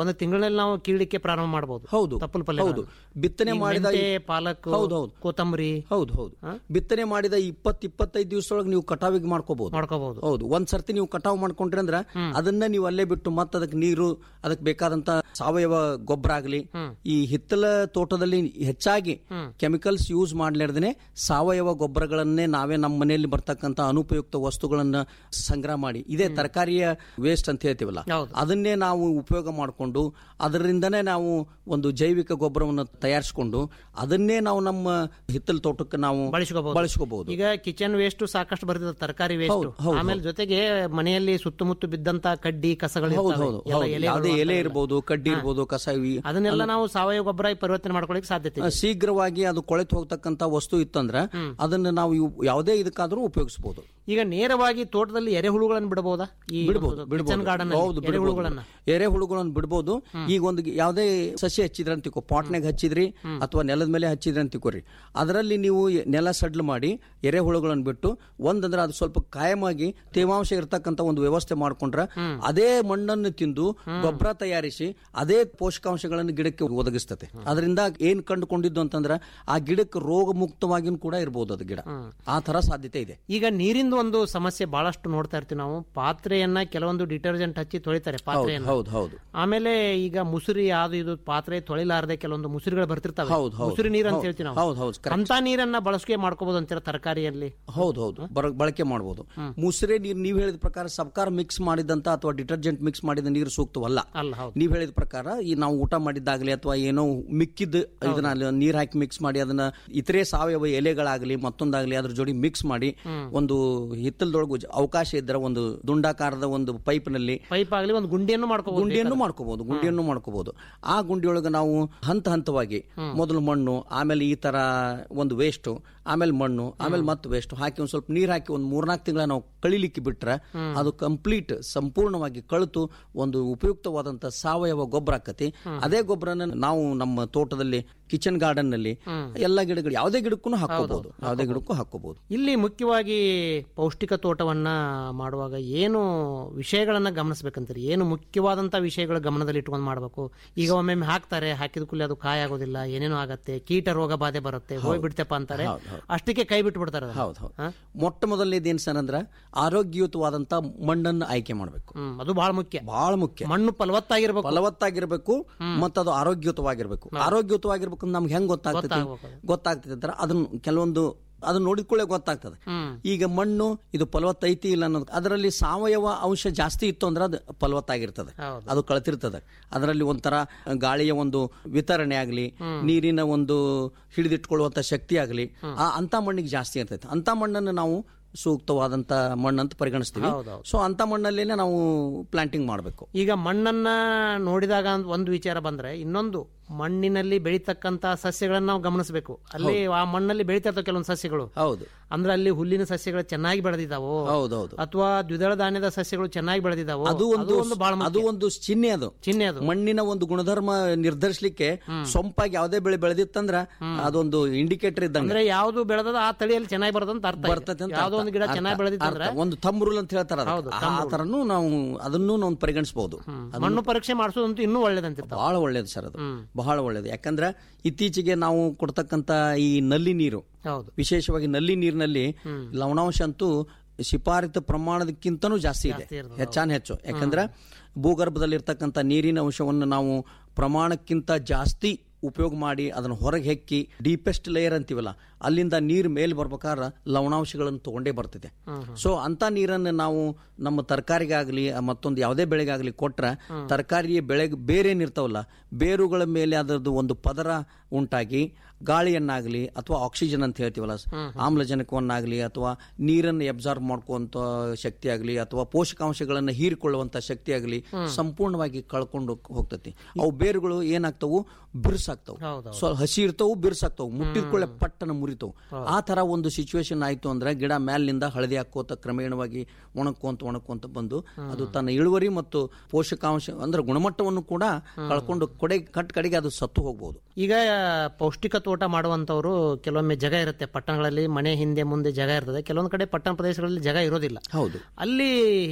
ತಿಂಗಳಲ್ಲಿ ನಾವು ಕೀಳಲಿಕ್ಕೆ ಪ್ರಾರಂಭ ಮಾಡಬಹುದು ಹೌದು ತಪ್ಪಲು ಪಲ್ಯ ಹೌದು ಬಿತ್ತನೆ ಮಾಡಿದ ಪಾಲಕ್ ಹೌದು ಹೌದು ಕೊತ್ತಂಬರಿ ಹೌದು ಹೌದು ಬಿತ್ತನೆ ಮಾಡಿದ ಇಪ್ಪತ್ ಇಪ್ಪತ್ತೈದು ದಿವಸದೊಳಗೆ ನೀವು ಕಟಾವಿಗೆ ಮಾಡ್ಕೋಬಹುದು ಮಾಡ್ಕೋಬಹುದು ಹೌದು ಒಂದ್ ಸರ್ತಿ ನೀವು ಕಟಾವು ಮಾಡ್ಕೊಂಡ್ರಿ ಅಂದ್ರ ಅದನ್ನ ನೀವು ಅಲ್ಲೇ ಬಿಟ್ಟು ಮತ್ತೆ ಅದಕ್ಕೆ ನೀರು ಅದಕ್ಕೆ ಬೇಕಾದಂತ ಸಾವಯವ ಗೊಬ್ಬರ ಆಗಲಿ ಈ ಹಿತ್ತಲ ತೋಟದಲ್ಲಿ ಹೆಚ್ಚಾಗಿ ಕೆಮಿಕಲ್ಸ್ ಯೂಸ್ ಮಾಡ್ಲಾರ್ದೇನೆ ಸಾವಯವ ಗೊಬ್ಬರಗಳನ್ನೇ ನಾವೇ ನಮ್ಮ ಮನೆಯಲ್ಲಿ ಬರ್ತಕ್ಕಂತ ಅನುಪಯುಕ್ತ ವಸ್ತುಗಳನ್ನ ಸಂಗ್ರಹ ಮಾಡಿ ಇದೇ ತರಕಾರಿಯ ವೇಸ್ಟ್ ಅಂತ ಹೇಳ್ತೀವಲ್ಲ ಹೌದು. ಅದನ್ನೇ ನಾವು ಉಪಯೋಗ ಮಾಡಿಕೊಂಡು ಅದರಿಂದನೇ ನಾವು ಒಂದು ಜೈವಿಕ ಗೊಬ್ಬರವನ್ನು ತಯಾರಿಸಿಕೊಂಡು ಅದನ್ನೇ ನಾವು ನಮ್ಮ ಹಿತ್ತಲ ತೋಟಕ್ಕೆ ನಾವು ಬಳಸ್ಕೋಬಹುದು ಬಳಸ್ಕೋಬಹುದು ಈಗ ಕಿಚನ್ ವೇಸ್ಟ್ ಸಾಕಷ್ಟು ಬರ್ತದೆ ತರಕಾರಿ ವೇಸ್ಟ್ ಹೌದು, ಹೌದು, ಆಮೇಲೆ ಜೊತೆಗೆ ಮನೆಯಲ್ಲಿ ಸುತ್ತಮುತ್ತ ಬಿದ್ದಂತ ಕಡ್ಡಿ ಕಸಗಳು ಹೌದು ಇರ್ತಾವೆ. ಹೌದು ಎಲ್ಲ ಹೌದು. ಎಲೆಗಳು ಯಾವುದೇ ಎಲೆ ಅಂತಾವೆಲ್ಲ. ಇರ್ಬೋದು ಕಡ್ಡಿ ಇರ್ಬೋದು ಕಸ ಇವಿ- ಅದನ್ನೆಲ್ಲ ನಾವು ಸಾವಯವ ಗೊಬ್ಬರ ಪರಿವರ್ತನೆ ಮಾಡ್ಕೊಳ್ಳಿಕ್ಕೆ ಸಾಧ್ಯತೆ ಇದೆ. ಶೀಘ್ರವಾಗಿ ಅದು ಕೊಳೆತು ಹೋಗ್ತಕ್ಕಂತ ವಸ್ತು ಇತ್ತಂದ್ರ ಅದನ್ನ ನಾವು ಇವ್- ಯಾವುದೇ ಇದಕ್ಕಾದ್ರೂ ಉಪಯೋಗಿಸಬಹುದು ಈಗ ನೇರವಾಗಿ ತೋಟದಲ್ಲಿ ಎರೆಹುಳುಗಳನ್ನು ಬಿಡಬಹುದಾ ಈ ಬಿಡ್ಬೋದು ಬಿಡ್ಬೋದು ಗಾರ್ಡನ್ ಹೌದು ಎರೆಹುಳುಗಳನ್ನ ಎರೆಹುಳುಗಳನ್ನು ಬಿಡ್ಬೋದು ಈಗ ಒಂದು ಯಾವುದೇ ಸಸಿ ಹಚ್ಚಿದ್ರ ಅಂತ ತಿಳ್ಕೊ ಪಾಟ್ನಾಗ ಹಚ್ಚಿದ್ರಿ ಅಥವಾ ನೆಲದ ಮೇಲೆ ಹಚ್ಚಿದ್ರಿ ಅಂತ ತಿಳ್ಕೊರಿ ಅದರಲ್ಲಿ ನೀವು ಎ- ನೆಲ ಸಡ್ಲು ಮಾಡಿ ಎರೆಹುಳುಗಳನ್ನು ಬಿಟ್ಟು ಒಂದಂದ್ರೆ ಅದು ಸ್ವಲ್ಪ ಕಾಯಮಾಗಿ ತೇವಾಂಶ ಇರತಕ್ಕಂತ ಒಂದು ವ್ಯವಸ್ಥೆ ಮಾಡ್ಕೊಂಡ್ರ ಅದೇ ಮಣ್ಣನ್ನು ತಿಂದು ಗೊಬ್ಬರ ತಯಾರಿಸಿ ಅದೇ ಪೋಷಕಾಂಶಗಳನ್ನು ಗಿಡಕ್ಕೆ ಒದಗಿಸ್ತದೆ ಅದರಿಂದ ಏನ್ ಕಂಡುಕೊಂಡಿದ್ದು ಅಂತಂದ್ರ ಆ ಗಿಡಕ್ಕೆ ರೋಗ ಮುಕ್ತವಾಗಿನೂ ಕೂಡ ಇರ್ಬೋದು ಅದು ಗಿಡ ಆ ತರ ಸಾಧ್ಯತೆ ಇದೆ ಈಗ ನೀರಿಂದು ಒಂದು ಸಮಸ್ಯೆ ಬಹಳಷ್ಟು ನೋಡ್ತಾ ಇರ್ತೀವಿ ನಾವು ಪಾತ್ರೆಯನ್ನ ಕೆಲವೊಂದು ಡಿಟರ್ಜೆಂಟ್ ಹಚ್ಚಿ ತೊಳಿತಾರೆ ಪಾತ್ರೆಯನ್ನ ಹೌದು ಹೌದು ಆಮೇಲೆ ಈಗ ಮುಸುರಿ ಅದು ಇದು ಪಾತ್ರೆ ತೊಳಿಲಾರದೆ ಕೆಲವೊಂದು ಮುಸುರಿಗಳು ಬರ್ತಿರ್ತಾವೆ ಹೌದು, ಹೌದು. ಮುಸುರಿ ನೀರು ಅಂತ ಹೌದು, ಹೇಳ್ತೀವಿ ನಾವು ಹೌದು, ಹೌದು, correct. ಅಂತ ನೀರನ್ನ ಬಳಸಿಕೆ ಮಾಡ್ಕೋಬಹುದು ಅಂತೀರ ತರಕಾರಿಯಲ್ಲಿ ಹೌದು ಹೌದು ಬರ- ಬಳಕೆ ಮಾಡಬಹುದು ಮುಸ್ರೆ ನೀರು ನೀವು ಹೇಳಿದ ಪ್ರಕಾರ ಸರ್ಕಾರ ಮಿಕ್ಸ್ ಮಾಡಿದಂತ ಅಥವಾ ಡಿಟರ್ಜೆಂಟ್ ಮಿಕ್ಸ್ ಮಾಡಿದ ನೀರು ಸೂಕ್ತವಲ್ಲ ಅಲ್ಲ ಹೌದು ನೀವ್ ಹೇಳಿದ ಪ್ರಕಾರ ಈ ನಾವು ಊಟ ಮಾಡಿದ್ದಾಗಲಿ ಅಥವಾ ಏನೋ ಮಿಕ್ಕಿದ ಇದನ್ನ ಅಲ್ಲಿ ನೀರ್ ಹಾಕಿ ಮಿಕ್ಸ್ ಮಾಡಿ ಅದನ್ನ ಇತರೆ ಸಾವಯವ ಎಲೆಗಳಾಗಲಿ ಮತ್ತೊಂದಾಗ್ಲಿ ಅದ್ರ ಜೋಡಿ ಮಿಕ್ಸ್ ಮಾಡಿ ಒಂದು ಹಿತ್ತಲದೊಳಗು ಜ- ಅವಕಾಶ ಇದ್ದರೆ ಒಂದು ದುಂಡಾಕಾರದ ಒಂದು ಪೈಪ್ ನಲ್ಲಿ ಪೈಪ್ ಆಗಲಿ ಒಂದು ಗುಂಡಿಯನ್ನು ಮಾಡ್ಕೋಬಹುದು ಗುಂಡಿಯನ್ನು ಮಾಡ್ಕೋಬಹುದು ಗುಂಡಿಯನ್ನು ಮಾಡ್ಕೋಬಹುದು ಆ ಗುಂಡಿಯೊಳಗೆ ನಾವು ಹಂತ ಹಂತವಾಗಿ ಮೊದಲು ಮಣ್ಣು ಆಮೇಲೆ ಈ ತರ ಒಂದು ವೇಸ್ಟ್ ಆಮೇಲೆ ಮಣ್ಣು ಆಮೇಲೆ ಮತ್ತೆ ವೇಸ್ಟ್ ಹಾಕಿ ಒಂದ್ ಸ್ವಲ್ಪ ನೀರ್ ಹಾಕಿ ಒಂದು ಮೂರ್ನಾಲ್ಕು ತಿಂಗಳ ನಾವು ಕಳಿಲಿಕ್ಕೆ ಬಿಟ್ರೆ ಅದು ಕಂಪ್ಲೀಟ್ ಸಂಪೂರ್ಣವಾಗಿ ಕಳಿತು ಒಂದು ಉಪಯುಕ್ತವಾದಂತ ಸಾವಯವ ಗೊಬ್ಬರ ಆಕತಿ ಅದೇ ಗೊಬ್ಬರನ ನಾವು ನಮ್ಮ ತೋಟದಲ್ಲಿ ಕಿಚನ್ ಗಾರ್ಡನ್ ನಲ್ಲಿ ಎಲ್ಲ ಗಿಡಗಳು ಯಾವುದೇ ಗಿಡಕ್ಕೂ ಹಾಕೋಬಹುದು ಯಾವುದೇ ಗಿಡಕ್ಕೂ ಹಾಕೋಬಹುದು ಇಲ್ಲಿ ಮುಖ್ಯವಾಗಿ ಪೌಷ್ಟಿಕ ತೋಟವನ್ನ ಮಾಡುವಾಗ ಏನು ವಿಷಯಗಳನ್ನ ಗಮನಿಸ್ಬೇಕಂತೀರಿ ಏನು ಮುಖ್ಯವಾದಂತ ವಿಷಯಗಳ ಗಮನದಲ್ಲಿ ಇಟ್ಕೊಂಡು ಮಾಡಬೇಕು ಈಗ ಒಮ್ಮೊಮ್ಮೆ ಹಾಕ್ತಾರೆ ಹಾಕಿದ ಕೂಡಲೇ ಅದು ಕಾಯ ಆಗೋದಿಲ್ಲ ಏನೇನೋ ಆಗತ್ತೆ ಕೀಟ ರೋಗ ಬಾಧೆ ಬರುತ್ತೆ ಹೋಗ್ಬಿಡ್ತಪ್ಪ ಅಂತಾರೆ ಅಷ್ಟಕ್ಕೆ ಕೈ ಬಿಟ್ಟು ಬಿಡ್ತಾರೆ ಅದನ್ನ. ಹೌದು ಹೌದು ಮೊಟ್ಟ ಮೊದಲನೇದು ಏನ್ ಸರ್ ಅಂದ್ರ ಆರೋಗ್ಯಯುತವಾದಂತ ಮಣ್ಣನ್ನು ಆಯ್ಕೆ ಮಾಡಬೇಕು ಹ್ಮ್ ಅದು ಬಹಳ ಮುಖ್ಯ ಬಹಳ ಮುಖ್ಯ ಮಣ್ಣು ಫಲವತ್ತಾಗಿರ್ಬೇಕು ಫಲವತ್ತಾಗಿರ್ಬೇಕು ಮತ್ತು ಅದು ಆರೋಗ್ಯಯುತವಾಗಿರ್ಬೇಕು ಆರೋಗ್ಯಯುತವಾಗಿರ್ಬೇಕು ಅಂತ ನಮ್ಗೆ ಹೆಂಗ್ ಗೊತ್ತಾಗ್ತದೆ ಗೊತ್ತಾಗ್ತದೆ ಅಂದ್ರೆ ಅದನ್ನ ಕೆಲವೊಂದು ಅದನ್ನ ನೋಡಿಕೊಳ್ಳೆ ಗೊತ್ತಾಗ್ತದೆ ಈಗ ಮಣ್ಣು ಇದು ಫಲವತ್ತೈತಿ ಇಲ್ಲ ಅನ್ನೋದು ಅದರಲ್ಲಿ ಸಾವಯವ ಅಂಶ ಜಾಸ್ತಿ ಇತ್ತು ಅಂದ್ರೆ ಅದು ಫಲವತ್ತಾಗಿರ್ತದೆ ಹೌದು. ಅದು ಕಳ್ತಿರ್ತದೆ ಅದರಲ್ಲಿ ಒಂಥರ ಗಾಳಿಯ ಒಂದು ವಿತರಣೆ ಆಗಲಿ ನೀರಿನ ಒಂದು ಹಿಡಿದಿಟ್ಕೊಳ್ಳುವಂತ ಶಕ್ತಿ ಆಗಲಿ ಆ ಅಂತ ಮಣ್ಣಿಗೆ ಜಾಸ್ತಿ ಇರ್ತೈತೆ ಅಂತ ಮಣ್ಣನ್ನು ನಾವು ಸೂಕ್ತವಾದಂತ ಮಣ್ಣಂತ ಪರಿಗಣಿಸ್ತೀವಿ ಸೊ ಅಂತ ಮಣ್ಣಲ್ಲೇನೆ ನಾವು ಪ್ಲಾಂಟಿಂಗ್ ಮಾಡಬೇಕು ಈಗ ಮಣ್ಣನ್ನ ನೋಡಿದಾಗ ಒಂದು ವಿಚಾರ ಬಂದ್ರೆ ಇನ್ನೊಂದು ಮಣ್ಣಿನಲ್ಲಿ ಬೆಳೀತಕ್ಕಂತ ಸಸ್ಯಗಳನ್ನ ನಾವು ಗಮನಿಸಬೇಕು ಅಲ್ಲಿ ಆ ಮಣ್ಣಲ್ಲಿ ಬೆಳೀತಾ ಇರ್ತಾವ ಕೆಲವೊಂದು ಸಸ್ಯಗಳು ಹೌದು ಅಂದ್ರೆ ಅಲ್ಲಿ ಹುಲ್ಲಿನ ಸಸ್ಯಗಳು ಚೆನ್ನಾಗಿ ಬೆಳೆದಿದ್ದಾವೋ ಹೌದೌದು ಅಥವಾ ದ್ವಿದಳ ಧಾನ್ಯದ ಸಸ್ಯಗಳು ಚೆನ್ನಾಗಿ ಬೆಳೆದಿದ್ದಾವೋ ಅದು ಒಂದು ಬಹಳ ಅದು ಒಂದು ಚಿಹ್ನೆ ಅದು ಚಿಹ್ನೆ ಅದು ಮಣ್ಣಿನ ಒಂದು ಗುಣಧರ್ಮ ನಿರ್ಧರಿಸಲಿಕ್ಕೆ ಸೊಂಪಾಗಿ ಯಾವುದೇ ಬೆಳೆ ಬೆಳೆದಿತ್ತಂದ್ರ ಅದೊಂದು ಇಂಡಿಕೇಟರ್ ಇದ್ದಂಗೆ ಅಂದ್ರೆ ಯಾವ್ದು ಬೆಳೆದದ ಆ ತಳಿಯಲ್ಲಿ ಚೆನ್ನಾಗಿ ಬರ್ತದಂತ ಅರ್ಥ ಇದೆ. ಬರ್ತೈತೆ ಅಂತ ಯಾವ್ದೋ ಒಂದು ಗಿಡ ಅರ್ಥ, ಚೆನ್ನಾಗಿ ಬೆಳೆದಿತ್ತಂದ್ರೆ ಅರ್ಥ. ಒಂದು ಥಂಬ್ ರೂಲ್ ಅಂತ ಹೇಳ್ತಾರ ಅದಕ್ಕೆ. ಆ ತರನು ನಾವು ಅದನ್ನು ನಾವು ಪರಿಗಣಿಸಬಹುದು ಮಣ್ಣು ಪರೀಕ್ಷೆ ಮಾಡಿಸೋದಂತೂ ಇನ್ನೂ ಒಳ್ಳೇದಂತಿರ್ತಾವ ಬಹಳ ಒಳ್ಳೇದು ಸರ್ ಅದು ಬಹಳ ಒಳ್ಳೇದು ಯಾಕಂದ್ರೆ ಇತ್ತೀಚೆಗೆ ನಾವು ಕೊಡ್ತಕ್ಕಂತ ಈ ನಲ್ಲಿ ನೀರು ಹೌದು ವಿಶೇಷವಾಗಿ ನಲ್ಲಿ ನೀರಿನಲ್ಲಿ ಲವಣಾಂಶ ಅಂತೂ ಶಿಫಾರಿತ ಪ್ರಮಾಣದಕ್ಕಿಂತನೂ ಜಾಸ್ತಿ ಇದೆ ಹೆಚ್ಚಾನ್ ಹೆಚ್ಚು ಯಾಕಂದ್ರೆ ಭೂಗರ್ಭದಲ್ಲಿರ್ತಕ್ಕಂಥ ನೀರಿನ ಅಂಶವನ್ನು ನಾವು ಪ್ರಮಾಣಕ್ಕಿಂತ ಜಾಸ್ತಿ ಉಪಯೋಗ ಮಾಡಿ ಅದನ್ನು ಹೊರಗೆ ಹೆಕ್ಕಿ ಡೀಪೆಸ್ಟ್ ಲೇಯರ್ ಅಂತೀವಲ್ಲ ಅಲ್ಲಿಂದ ನೀರು ಮೇಲೆ ಬರ್ಬೇಕಾದ್ರೆ ಲವಣಾಂಶಗಳನ್ನು ತಗೊಂಡೇ ಬರ್ತಿದೆ ಸೊ ಅಂತ ನೀರನ್ನು ನಾವು ನಮ್ಮ ತರಕಾರಿಗಾಗಲಿ ಮತ್ತೊಂದು ಯಾವುದೇ ಬೆಳೆಗಾಗಲಿ ಕೊಟ್ರೆ ತರಕಾರಿ ಬೆಳೆಗೆ ಬೇರೆ ಏನಿರ್ತಾವಲ್ಲ ಬೇರುಗಳ ಮೇಲೆ ಅದರದ್ದು ಒಂದು ಪದರ ಉಂಟಾಗಿ ಗಾಳಿಯನ್ನಾಗಲಿ ಅಥವಾ ಆಕ್ಸಿಜನ್ ಅಂತ ಹೇಳ್ತೀವಲ್ಲ ಆಮ್ಲಜನಕವನ್ನಾಗಲಿ ಅಥವಾ ನೀರನ್ನು ಎಬ್ಸಾರ್ವ್ ಮಾಡ್ಕುವಂತ ಶಕ್ತಿ ಆಗಲಿ ಅಥವಾ ಪೋಷಕಾಂಶಗಳನ್ನು ಹೀರಿಕೊಳ್ಳುವಂತ ಶಕ್ತಿ ಆಗಲಿ ಸಂಪೂರ್ಣವಾಗಿ ಕಳ್ಕೊಂಡು ಹೋಗ್ತತಿ ಅವು ಬೇರುಗಳು ಏನಾಗ್ತವು ಬಿರ್ಸಾಗ್ತವು ಸೊ ಹಸಿ ಇರ್ತವು ಬಿರ್ಸಾಗ್ತವು ಮುಟ್ಟಿದ್ಕೊಳ್ಳೆ ಪಟ್ಟನ ಮುರಿತವು ಆ ತರ ಒಂದು ಸಿಚುವೇಶನ್ ಆಯ್ತು ಅಂದ್ರೆ ಗಿಡ ಮ್ಯಾಲಿನಿಂದ ಹಳದಿ ಹಾಕೋತ ಕ್ರಮೇಣವಾಗಿ ಒಣಕೊಂತ ಒಣಕೊಂತ ಬಂದು ಅದು ತನ್ನ ಇಳುವರಿ ಮತ್ತು ಪೋಷಕಾಂಶ ಅಂದ್ರೆ ಗುಣಮಟ್ಟವನ್ನು ಕೂಡ ಕಳ್ಕೊಂಡು ಕೊಡೆ ಕಟ್ ಕಡೆಗೆ ಅದು ಸತ್ತು ಹೋಗ್ಬೋದು ಈಗ ಪೌಷ್ಟಿಕ ತೋಟ ಮಾಡುವಂತವರು ಕೆಲವೊಮ್ಮೆ ಜಾಗ ಇರುತ್ತೆ ಪಟ್ಟಣಗಳಲ್ಲಿ ಮನೆ ಹಿಂದೆ ಮುಂದೆ ಜಾಗ ಇರ್ತದೆ ಕೆಲವೊಂದು ಕಡೆ ಪಟ್ಟಣ ಪ್ರದೇಶಗಳಲ್ಲಿ ಜಾಗ ಇರೋದಿಲ್ಲ ಹೌದು ಅಲ್ಲಿ ಹೀಗೆ